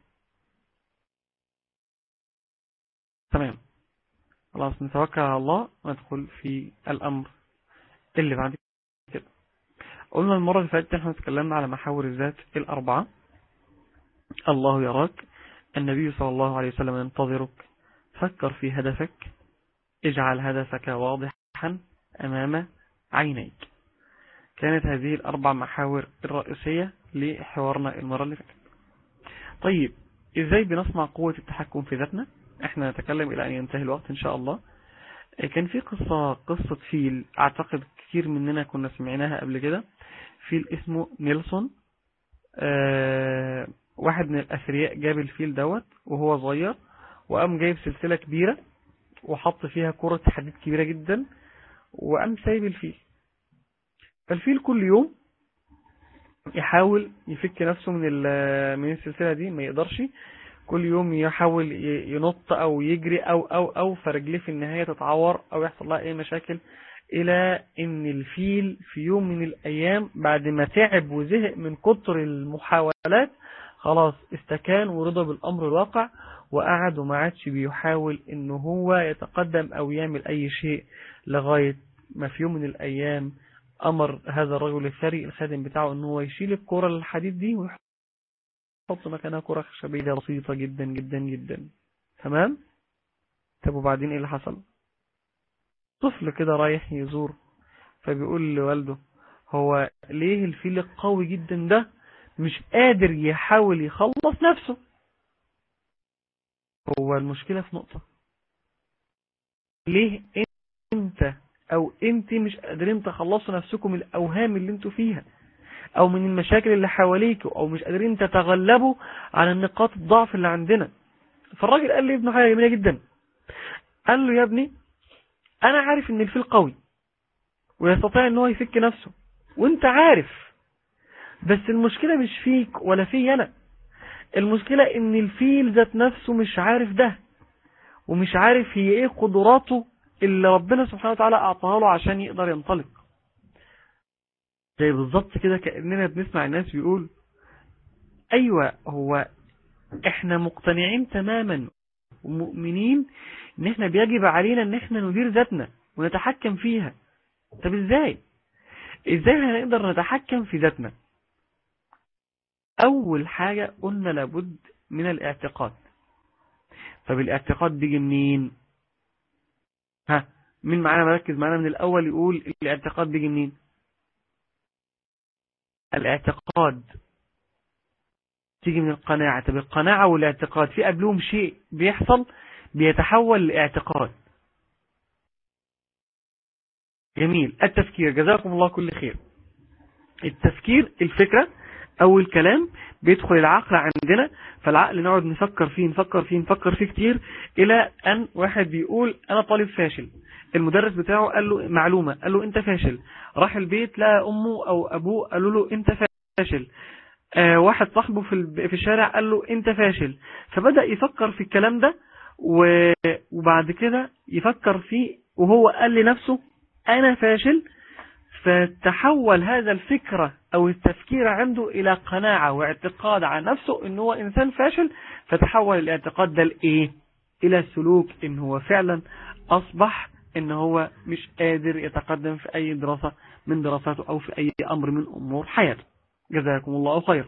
تمام خلاص نتوكل على الله وندخل في الامر اللي بعد كده قلنا المرة اللي فاتت احنا اتكلمنا على محاور الذات الاربعة الله يراك النبي صلى الله عليه وسلم ينتظرك فكر في هدفك اجعل هدفك واضحا امام عينيك كانت هذه الاربع محاور الرئيسية لحوارنا المرة اللي فاتت طيب ازاي بنصنع قوة التحكم في ذاتنا احنا نتكلم الى ان ينتهي الوقت ان شاء الله كان في قصة قصة فيل اعتقد كتير مننا كنا سمعناها قبل كده فيل اسمه نيلسون اه واحد من الاثرياء جاب الفيل دوت وهو صغير وقام جايب سلسلة كبيرة وحط فيها كرة حديد كبيرة جدا وقام سايب الفيل فالفيل كل يوم يحاول يفك نفسه من من السلسلة دي ما يقدرش كل يوم يحاول ينط او يجري او او او فرجليه في النهاية تتعور او يحصل لها اي مشاكل الى ان الفيل في يوم من الايام بعد ما تعب وزهق من كتر المحاولات خلاص استكان ورضى بالامر الواقع وقعد وما عادش بيحاول ان هو يتقدم او يعمل اي شيء لغاية ما في يوم من الايام امر هذا الرجل الثري الخادم بتاعه ان هو يشيل الكرة الحديد دي ويحط مكانها كرة خشبية بسيطة جدا جدا جدا تمام طب وبعدين ايه اللي حصل طفل كده رايح يزور فبيقول لوالده هو ليه الفيل القوي جدا ده مش قادر يحاول يخلص نفسه هو المشكلة في نقطة ليه انت او انت مش قادرين تخلصوا نفسكم من الاوهام اللي انتوا فيها او من المشاكل اللي حواليكوا او مش قادرين تتغلبوا على النقاط الضعف اللي عندنا فالراجل قال لي ابنه حاجة جميلة جدا قال له يا ابني انا عارف ان الفيل قوي ويستطيع ان هو يفك نفسه وانت عارف بس المشكلة مش فيك ولا في انا المشكلة ان الفيل ذات نفسه مش عارف ده ومش عارف هي ايه قدراته اللي ربنا سبحانه وتعالى اعطاها له عشان يقدر ينطلق زي بالظبط كده كأننا بنسمع الناس بيقول ايوه هو احنا مقتنعين تماما ومؤمنين ان احنا بيجب علينا ان احنا ندير ذاتنا ونتحكم فيها طب ازاي ازاي هنقدر نتحكم في ذاتنا اول حاجة قلنا لابد من الاعتقاد طب الاعتقاد بيجي منين ها مين معانا مركز معانا من الاول يقول الاعتقاد بيجي منين الاعتقاد تيجي من القناعة طب القناعة والاعتقاد في قبلهم شيء بيحصل بيتحول لاعتقاد جميل التفكير جزاكم الله كل خير التفكير الفكرة او الكلام بيدخل العقل عندنا فالعقل نقعد نفكر فيه نفكر فيه نفكر فيه كتير الى ان واحد بيقول انا طالب فاشل المدرس بتاعه قال له معلومة قال له انت فاشل راح البيت لقى امه او ابوه قالوا له انت فاشل آه واحد صاحبه في في الشارع قال له انت فاشل فبدأ يفكر في الكلام ده وبعد كده يفكر فيه وهو قال لنفسه انا فاشل فتحول هذا الفكرة او التفكير عنده الى قناعة واعتقاد عن نفسه ان هو انسان فاشل فتحول الاعتقاد ده لايه الى سلوك ان هو فعلا اصبح ان هو مش قادر يتقدم في اي دراسة من دراساته او في اي امر من امور حياته جزاكم الله خير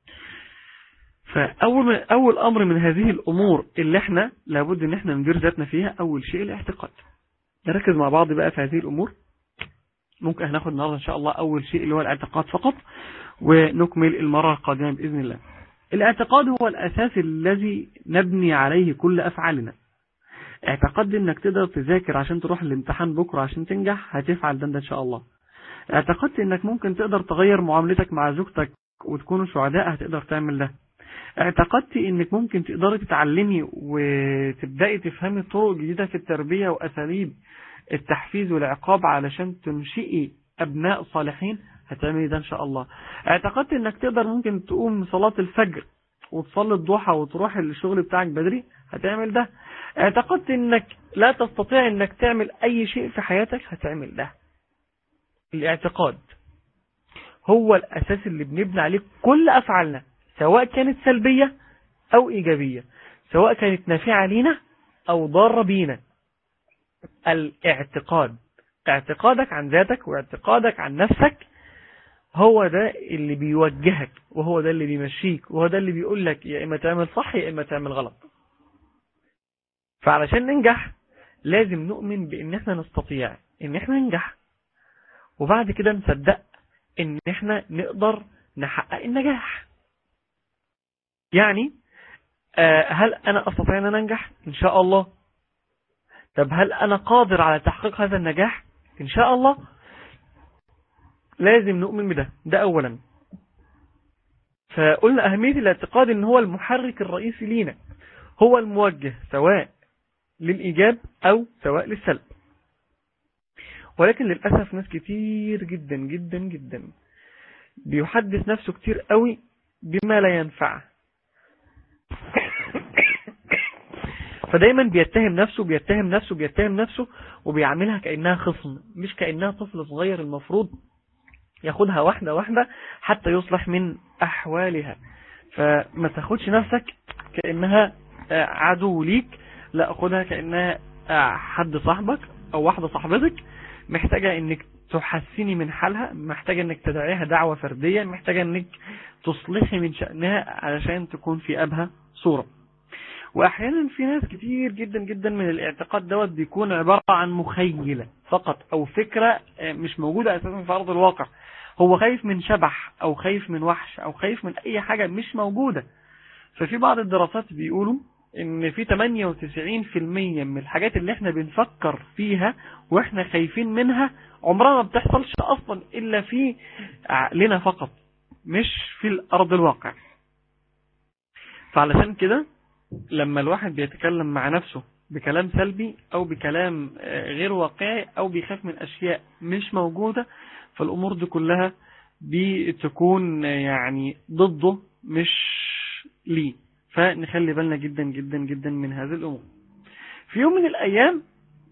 فاول من اول امر من هذه الامور اللي احنا لابد ان احنا ندير ذاتنا فيها اول شيء الاعتقاد نركز مع بعض بقى في هذه الامور ممكن هناخد النهارده ان شاء الله اول شيء اللي هو الاعتقاد فقط ونكمل المرة القادمة باذن الله الاعتقاد هو الاساس الذي نبني عليه كل افعالنا اعتقد انك تقدر تذاكر عشان تروح الامتحان بكرة عشان تنجح هتفعل ده, ده ان شاء الله اعتقدت انك ممكن تقدر تغير معاملتك مع زوجتك وتكونوا سعداء هتقدر تعمل ده اعتقدت انك ممكن تقدري تتعلمي وتبدأي تفهمي طرق جديدة في التربية واساليب التحفيز والعقاب علشان تنشئي ابناء صالحين هتعملي ده ان شاء الله اعتقدت انك تقدر ممكن تقوم صلاة الفجر وتصلي الضحى وتروح الشغل بتاعك بدري هتعمل ده اعتقدت انك لا تستطيع انك تعمل اي شيء في حياتك هتعمل ده الاعتقاد هو الاساس اللي بنبني عليه كل افعالنا سواء كانت سلبية او ايجابية سواء كانت نافعة لينا او ضارة بينا الاعتقاد اعتقادك عن ذاتك واعتقادك عن نفسك هو ده اللي بيوجهك وهو ده اللي بيمشيك وهو ده اللي بيقول لك يا اما تعمل صح يا اما تعمل غلط فعلشان ننجح لازم نؤمن بان احنا نستطيع ان احنا ننجح وبعد كده نصدق ان احنا نقدر نحقق النجاح يعني هل انا استطيع ان انا انجح ان شاء الله طب هل انا قادر على تحقيق هذا النجاح ان شاء الله لازم نؤمن بده ده اولا فقلنا اهمية الاعتقاد ان هو المحرك الرئيسي لينا هو الموجه سواء للإيجاب أو سواء للسلب ولكن للأسف ناس كتير جدا جدا جدا بيحدث نفسه كتير قوي بما لا ينفع فدايما بيتهم نفسه بيتهم نفسه بيتهم نفسه وبيعملها كأنها خصم مش كأنها طفل صغير المفروض ياخدها واحدة واحدة حتى يصلح من أحوالها فما تاخدش نفسك كأنها عدو ليك لا خدها كأنها حد صاحبك او واحدة صاحبتك محتاجة انك تحسني من حالها محتاجة انك تدعيها دعوة فردية محتاجة انك تصلحي من شأنها علشان تكون في ابها صورة واحيانا في ناس كتير جدا جدا من الاعتقاد دوت بيكون عبارة عن مخيلة فقط او فكرة مش موجودة اساسا في ارض الواقع هو خايف من شبح او خايف من وحش او خايف من اي حاجة مش موجودة ففي بعض الدراسات بيقولوا ان في 98% من الحاجات اللي احنا بنفكر فيها واحنا خايفين منها عمرها ما بتحصلش اصلا الا في عقلنا فقط مش في الارض الواقع فعلشان كده لما الواحد بيتكلم مع نفسه بكلام سلبي او بكلام غير واقعي او بيخاف من اشياء مش موجودة فالامور دي كلها بتكون يعني ضده مش ليه فنخلي بالنا جدا جدا جدا من هذه الأمور في يوم من الأيام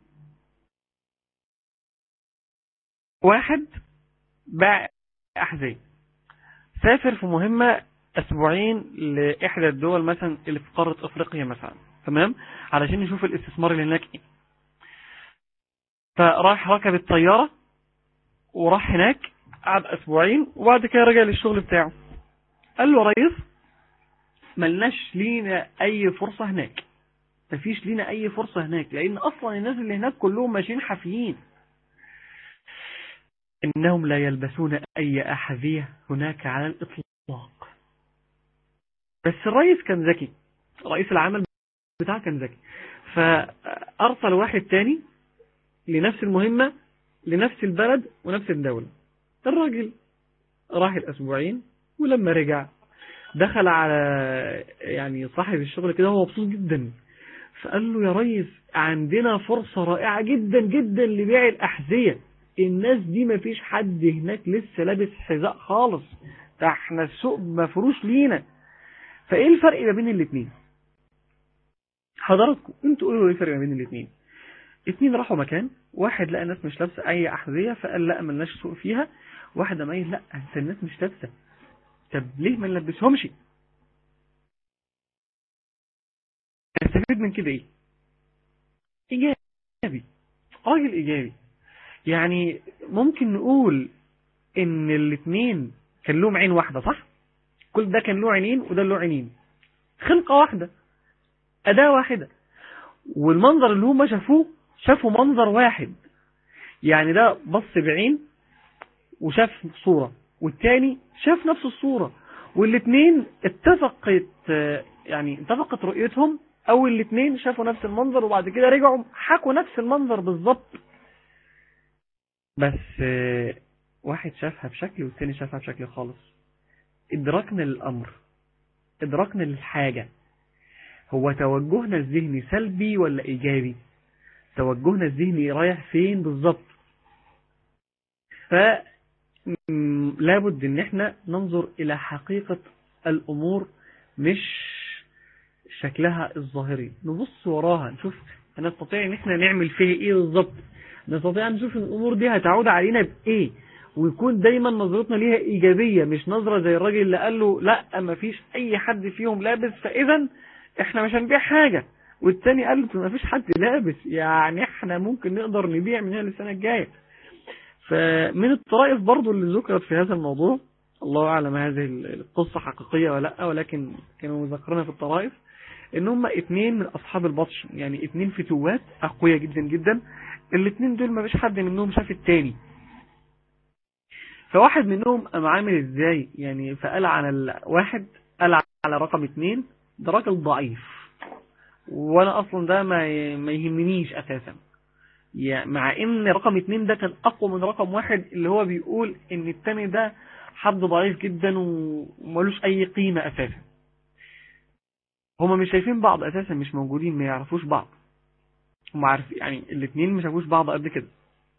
واحد باع أحذية سافر في مهمة أسبوعين لإحدى الدول مثلا اللي في قارة أفريقيا مثلا تمام علشان يشوف الاستثمار اللي هناك ايه فراح ركب الطيارة وراح هناك قعد اسبوعين وبعد كده رجع للشغل بتاعه قال له ريس ملناش لينا اي فرصة هناك مفيش لينا اي فرصة هناك لان اصلا الناس اللي هناك كلهم ماشيين حافيين انهم لا يلبسون اي احذية هناك على الاطلاق بس الرئيس كان ذكي رئيس العمل بتاعه كان ذكي فارسل واحد تاني لنفس المهمة لنفس البلد ونفس الدولة الراجل راح الاسبوعين ولما رجع دخل على يعني صاحب الشغل كده هو مبسوط جدا فقال له يا ريس عندنا فرصة رائعة جدا جدا لبيع الأحذية الناس دي ما فيش حد هناك لسه لابس حذاء خالص ده احنا السوق مفروش لينا فايه الفرق ما بين الاثنين حضراتكم انتوا قولوا ايه الفرق ما بين الاثنين اتنين راحوا مكان واحد لقى الناس مش لابسه اي احذيه فقال لا ملناش سوق فيها واحد قام قايل لا انت الناس مش لابسه طب ليه ما نلبسهمش استفيد من كده ايه ايجابي راجل ايجابي يعني ممكن نقول ان الاثنين كان لهم عين واحدة صح كل ده كان له عينين وده له عينين خلقة واحدة أداة واحدة والمنظر اللي هم شافوه شافوا منظر واحد يعني ده بص بعين وشاف صورة والتاني شاف نفس الصورة والاثنين اتفقت يعني اتفقت رؤيتهم او الاثنين شافوا نفس المنظر وبعد كده رجعوا حكوا نفس المنظر بالظبط بس واحد شافها بشكل والتاني شافها بشكل خالص ادراكنا للامر ادراكنا للحاجة هو توجهنا الذهني سلبي ولا ايجابي توجهنا الذهني رايح فين بالظبط فلابد ان احنا ننظر الى حقيقة الامور مش شكلها الظاهري نبص وراها نشوف نستطيع ان احنا نعمل فيها ايه بالظبط نستطيع نشوف الامور دي هتعود علينا بايه ويكون دايما نظرتنا ليها ايجابية مش نظرة زي الراجل اللي قال له لا ما فيش اي حد فيهم لابس فاذا احنا مش هنبيع حاجة والتاني قال له ما فيش حد لابس يعني احنا ممكن نقدر نبيع من هنا للسنة الجاية فمن الطرائف برضو اللي ذكرت في هذا الموضوع الله اعلم هذه القصة حقيقية ولا لا ولكن كانوا مذكرنا في الطرائف ان هم اتنين من اصحاب البطش يعني اتنين فتوات اقوياء جدا جدا الاتنين دول ما فيش حد منهم شاف التاني فواحد منهم قام عامل ازاي يعني فقال على الواحد قال على رقم اتنين ده راجل ضعيف وانا اصلا ده ما ما يهمنيش اساسا يعني مع ان رقم اتنين ده كان اقوى من رقم واحد اللي هو بيقول ان التاني ده حد ضعيف جدا وملوش اي قيمة اساسا هما مش شايفين بعض اساسا مش موجودين ما يعرفوش بعض هم عارف يعني الاثنين ما شافوش بعض قبل كده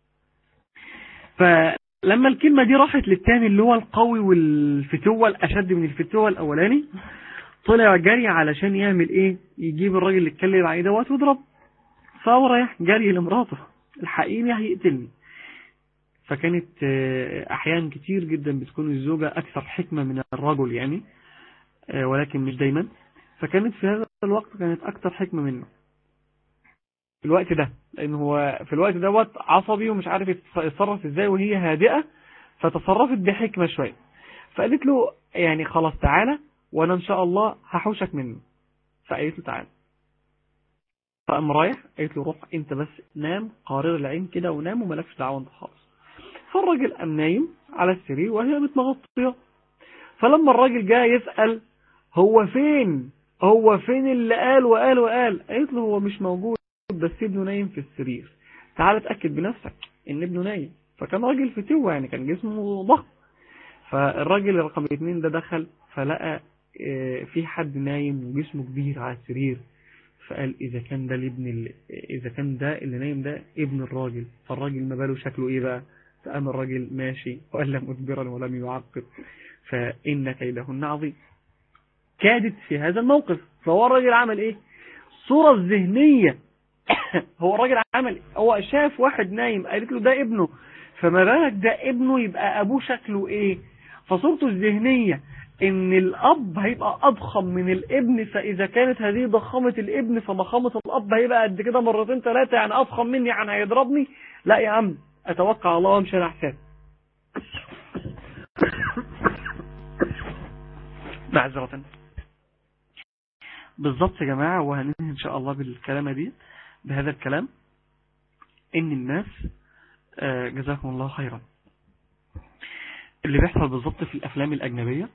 فلما الكلمة دي راحت للتاني اللي هو القوي والفتوة الاشد من الفتوة الاولاني طلع جري علشان يعمل ايه يجيب الراجل اللي اتكلم عليه دوت ويضرب فهو رايح جري لمراته الحقيني هيقتلني فكانت احيانا كتير جدا بتكون الزوجة اكثر حكمة من الرجل يعني ولكن مش دايما فكانت في هذا الوقت كانت اكتر حكمة منه في الوقت ده لان هو في الوقت دوت عصبي ومش عارف يتصرف ازاي وهي هادئة فتصرفت بحكمة شوية فقالت له يعني خلاص تعالى وانا ان شاء الله هحوشك منه فقالت له تعالى فقام رايح قالت له روح انت بس نام قارر العين كده ونام ومالكش دعوه انت خالص فالراجل قام نايم على السرير وهي متمغطيه فلما الراجل جاء يسأل هو فين هو فين اللي قال وقال وقال قالت له هو مش موجود بس ابنه نايم في السرير تعال اتأكد بنفسك ان ابنه نايم فكان راجل فتوة يعني كان جسمه ضخم فالراجل رقم اتنين ده دخل فلقى في حد نايم وجسمه كبير على السرير فقال اذا كان ده الابن اللي اذا كان ده اللي نايم ده ابن الراجل فالراجل ما باله شكله ايه بقى فقام الراجل ماشي وقال لم مدبرا ولم يعقب فإن كيدهن عظيم كادت في هذا الموقف فهو الراجل عمل ايه الصورة الذهنية هو الراجل عمل هو شاف واحد نايم قالت له ده ابنه فما بالك ده ابنه يبقى ابوه شكله ايه فصورته الذهنية ان الاب هيبقى اضخم من الابن فاذا كانت هذه ضخامة الابن فمخامة الاب هيبقى قد كده مرتين ثلاثة يعني اضخم مني يعني هيضربني لا يا عم اتوقع الله وامشي على حساب معذرة بالضبط يا جماعة وهننهي ان شاء الله بالكلامة دي بهذا الكلام ان الناس آه، جزاكم الله خيرا اللي بيحصل بالضبط في الافلام الاجنبية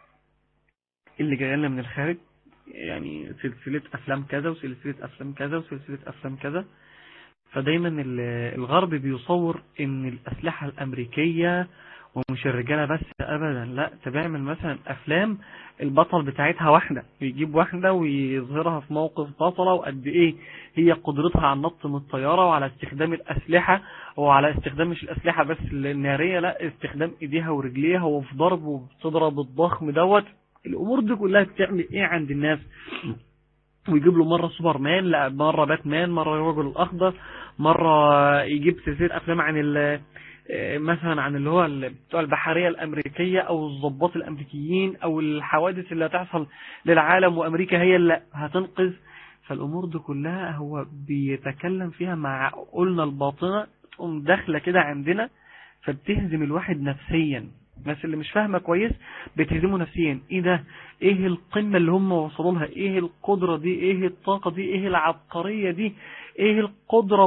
اللي جايه لنا من الخارج يعني سلسلة افلام كذا وسلسلة افلام كذا وسلسلة افلام كذا فدايما ال- الغرب بيصور ان الاسلحة الامريكية ومش الرجالة بس ابدا لا ده بيعمل مثلا افلام البطل بتاعتها واحدة يجيب واحدة ويظهرها في موقف بطلة وقد ايه هي قدرتها على النط من الطيارة وعلى استخدام الاسلحة وعلى استخدام مش الاسلحة بس النارية لا استخدام ايديها ورجليها وفي ضرب وبتضرب الضخم دوت الامور دي كلها بتعمل ايه عند الناس ويجيب له مرة سوبرمان لا مرة باتمان مرة الرجل الاخضر مرة يجيب سلسلة افلام عن ال آه، مثلا عن اللي هو ال- بتوع البحرية الامريكية او الضباط الامريكيين او الحوادث اللي هتحصل للعالم وامريكا هي اللي هتنقذ فالامور دي كلها هو بيتكلم فيها مع عقولنا الباطنة تقوم داخلة كده عندنا فبتهزم الواحد نفسيا الناس اللي مش فاهمة كويس بتهزمه نفسيا ايه ده ايه القمة اللي هم وصلوا لها ايه القدرة دي ايه الطاقة دي ايه العبقرية دي ايه القدرة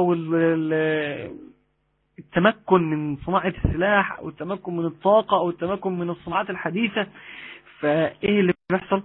وال التمكن من صناعة السلاح او التمكن من الطاقة او التمكن من الصناعات الحديثة فايه اللي بيحصل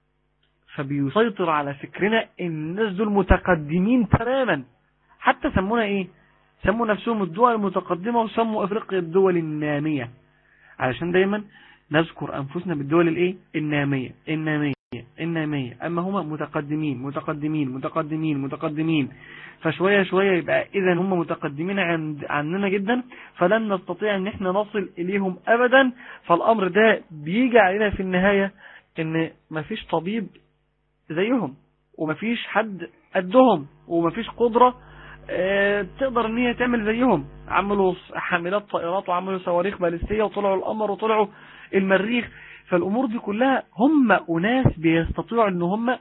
فبيسيطر على فكرنا ان الناس دول متقدمين تماما حتى سمونا ايه سموا نفسهم الدول المتقدمة وسموا افريقيا الدول النامية علشان دايما نذكر انفسنا بالدول الايه النامية النامية النامية اما هما متقدمين متقدمين متقدمين متقدمين فشوية شوية يبقى اذا هم متقدمين عند عننا جدا فلن نستطيع ان احنا نصل اليهم ابدا فالامر ده بيجي علينا في النهاية ان مفيش طبيب زيهم ومفيش حد قدهم ومفيش قدرة آه، تقدر ان هي تعمل زيهم عملوا حاملات طائرات وعملوا صواريخ باليستية وطلعوا القمر وطلعوا المريخ فالامور دي كلها هم اناس بيستطيعوا ان هم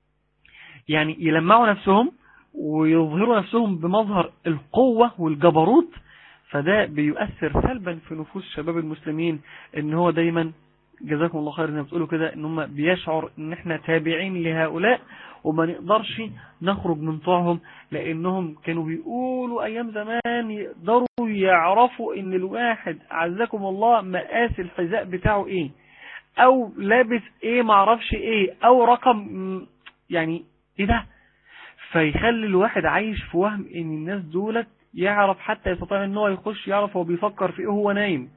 يعني يلمعوا نفسهم ويظهروا نفسهم بمظهر القوة والجبروت فده بيؤثر سلبا في نفوس شباب المسلمين ان هو دايما جزاكم الله خير ان بتقولوا كده ان هم بيشعر ان احنا تابعين لهؤلاء وما نقدرش نخرج من طوعهم لانهم كانوا بيقولوا ايام زمان يقدروا يعرفوا ان الواحد عزكم الله مقاس الحذاء بتاعه ايه او لابس ايه معرفش ايه او رقم م- يعني ايه ده فيخلي الواحد عايش في وهم ان الناس دولت يعرف حتى يستطيع ان هو يخش يعرف هو بيفكر في ايه وهو نايم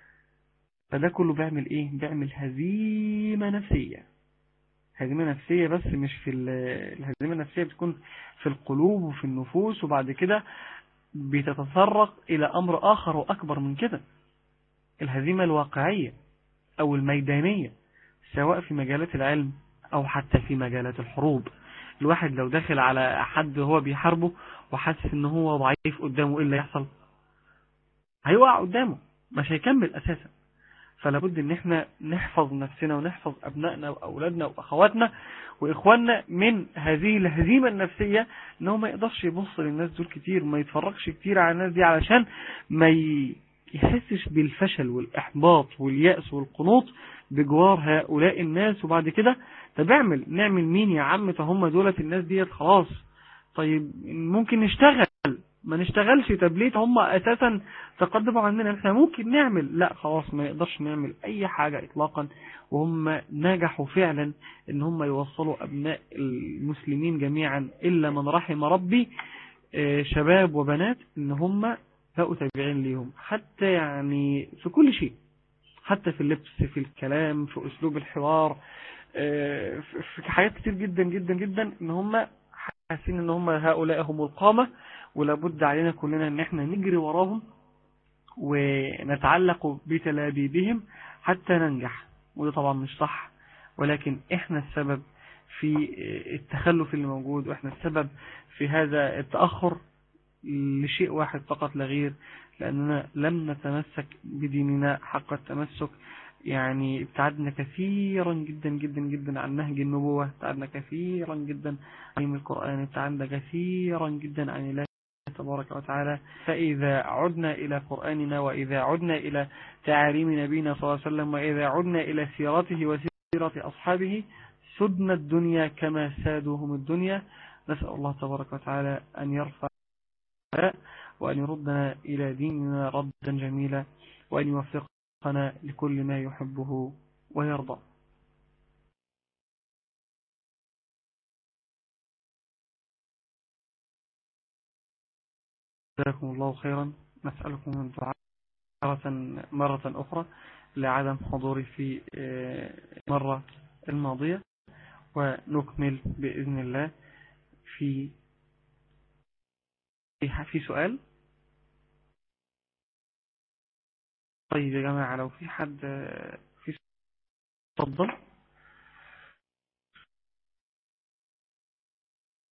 فده كله بيعمل ايه بيعمل هزيمة نفسية هزيمة نفسية بس مش في ال- الهزيمة النفسية بتكون في القلوب وفي النفوس وبعد كده بتتطرق الى امر اخر واكبر من كده الهزيمة الواقعية او الميدانية سواء في مجالات العلم او حتى في مجالات الحروب الواحد لو داخل على حد هو بيحاربه وحاسس ان هو ضعيف قدامه ايه اللي يحصل هيوقع قدامه مش هيكمل اساسا فلا بد ان احنا نحفظ نفسنا ونحفظ ابنائنا واولادنا واخواتنا واخواننا من هذه الهزيمة النفسية ان هو ما يقدرش يبص للناس دول كتير ما يتفرجش كتير على الناس دي علشان ما ي- يحسش بالفشل والاحباط واليأس والقنوط بجوار هؤلاء الناس وبعد كده طب اعمل نعمل مين يا عم فهم دولت الناس ديت خلاص طيب ممكن نشتغل ما نشتغلش طب ليه هم اساسا تقدموا عننا احنا ممكن نعمل لا خلاص ما يقدرش نعمل اي حاجة اطلاقا وهم نجحوا فعلا ان هم يوصلوا ابناء المسلمين جميعا الا من رحم ربي آه، شباب وبنات ان هم بقوا تابعين ليهم حتى يعني في كل شيء حتى في اللبس في الكلام في اسلوب الحوار آه، في في حاجات كتير جدا جدا جدا ان هم حاسين ان هم هؤلاء هم القامة ولابد علينا كلنا ان احنا نجري وراهم ونتعلق بتلابيبهم حتى ننجح وده طبعا مش صح ولكن احنا السبب في التخلف اللي موجود واحنا السبب في هذا التأخر لشيء واحد فقط لا غير لأننا لم نتمسك بديننا حق التمسك يعني ابتعدنا كثيرا جدا جدا جدا عن نهج النبوة ابتعدنا كثيرا جدا عن القرآن ابتعدنا كثيرا جدا عن الله تبارك وتعالى فإذا عدنا إلى قرآننا وإذا عدنا إلى تعاليم نبينا صلى الله عليه وسلم وإذا عدنا إلى سيرته وسيرة أصحابه سدنا الدنيا كما سادوهم الدنيا نسأل الله تبارك وتعالى أن يرفع وأن يردنا إلى ديننا ردا جميلا وأن يوفقنا لكل ما يحبه ويرضى جزاكم الله خيرا نسألكم الدعاء مرة أخرى لعدم حضوري في مرة الماضية ونكمل بإذن الله في في سؤال طيب يا جماعة لو في حد في تفضل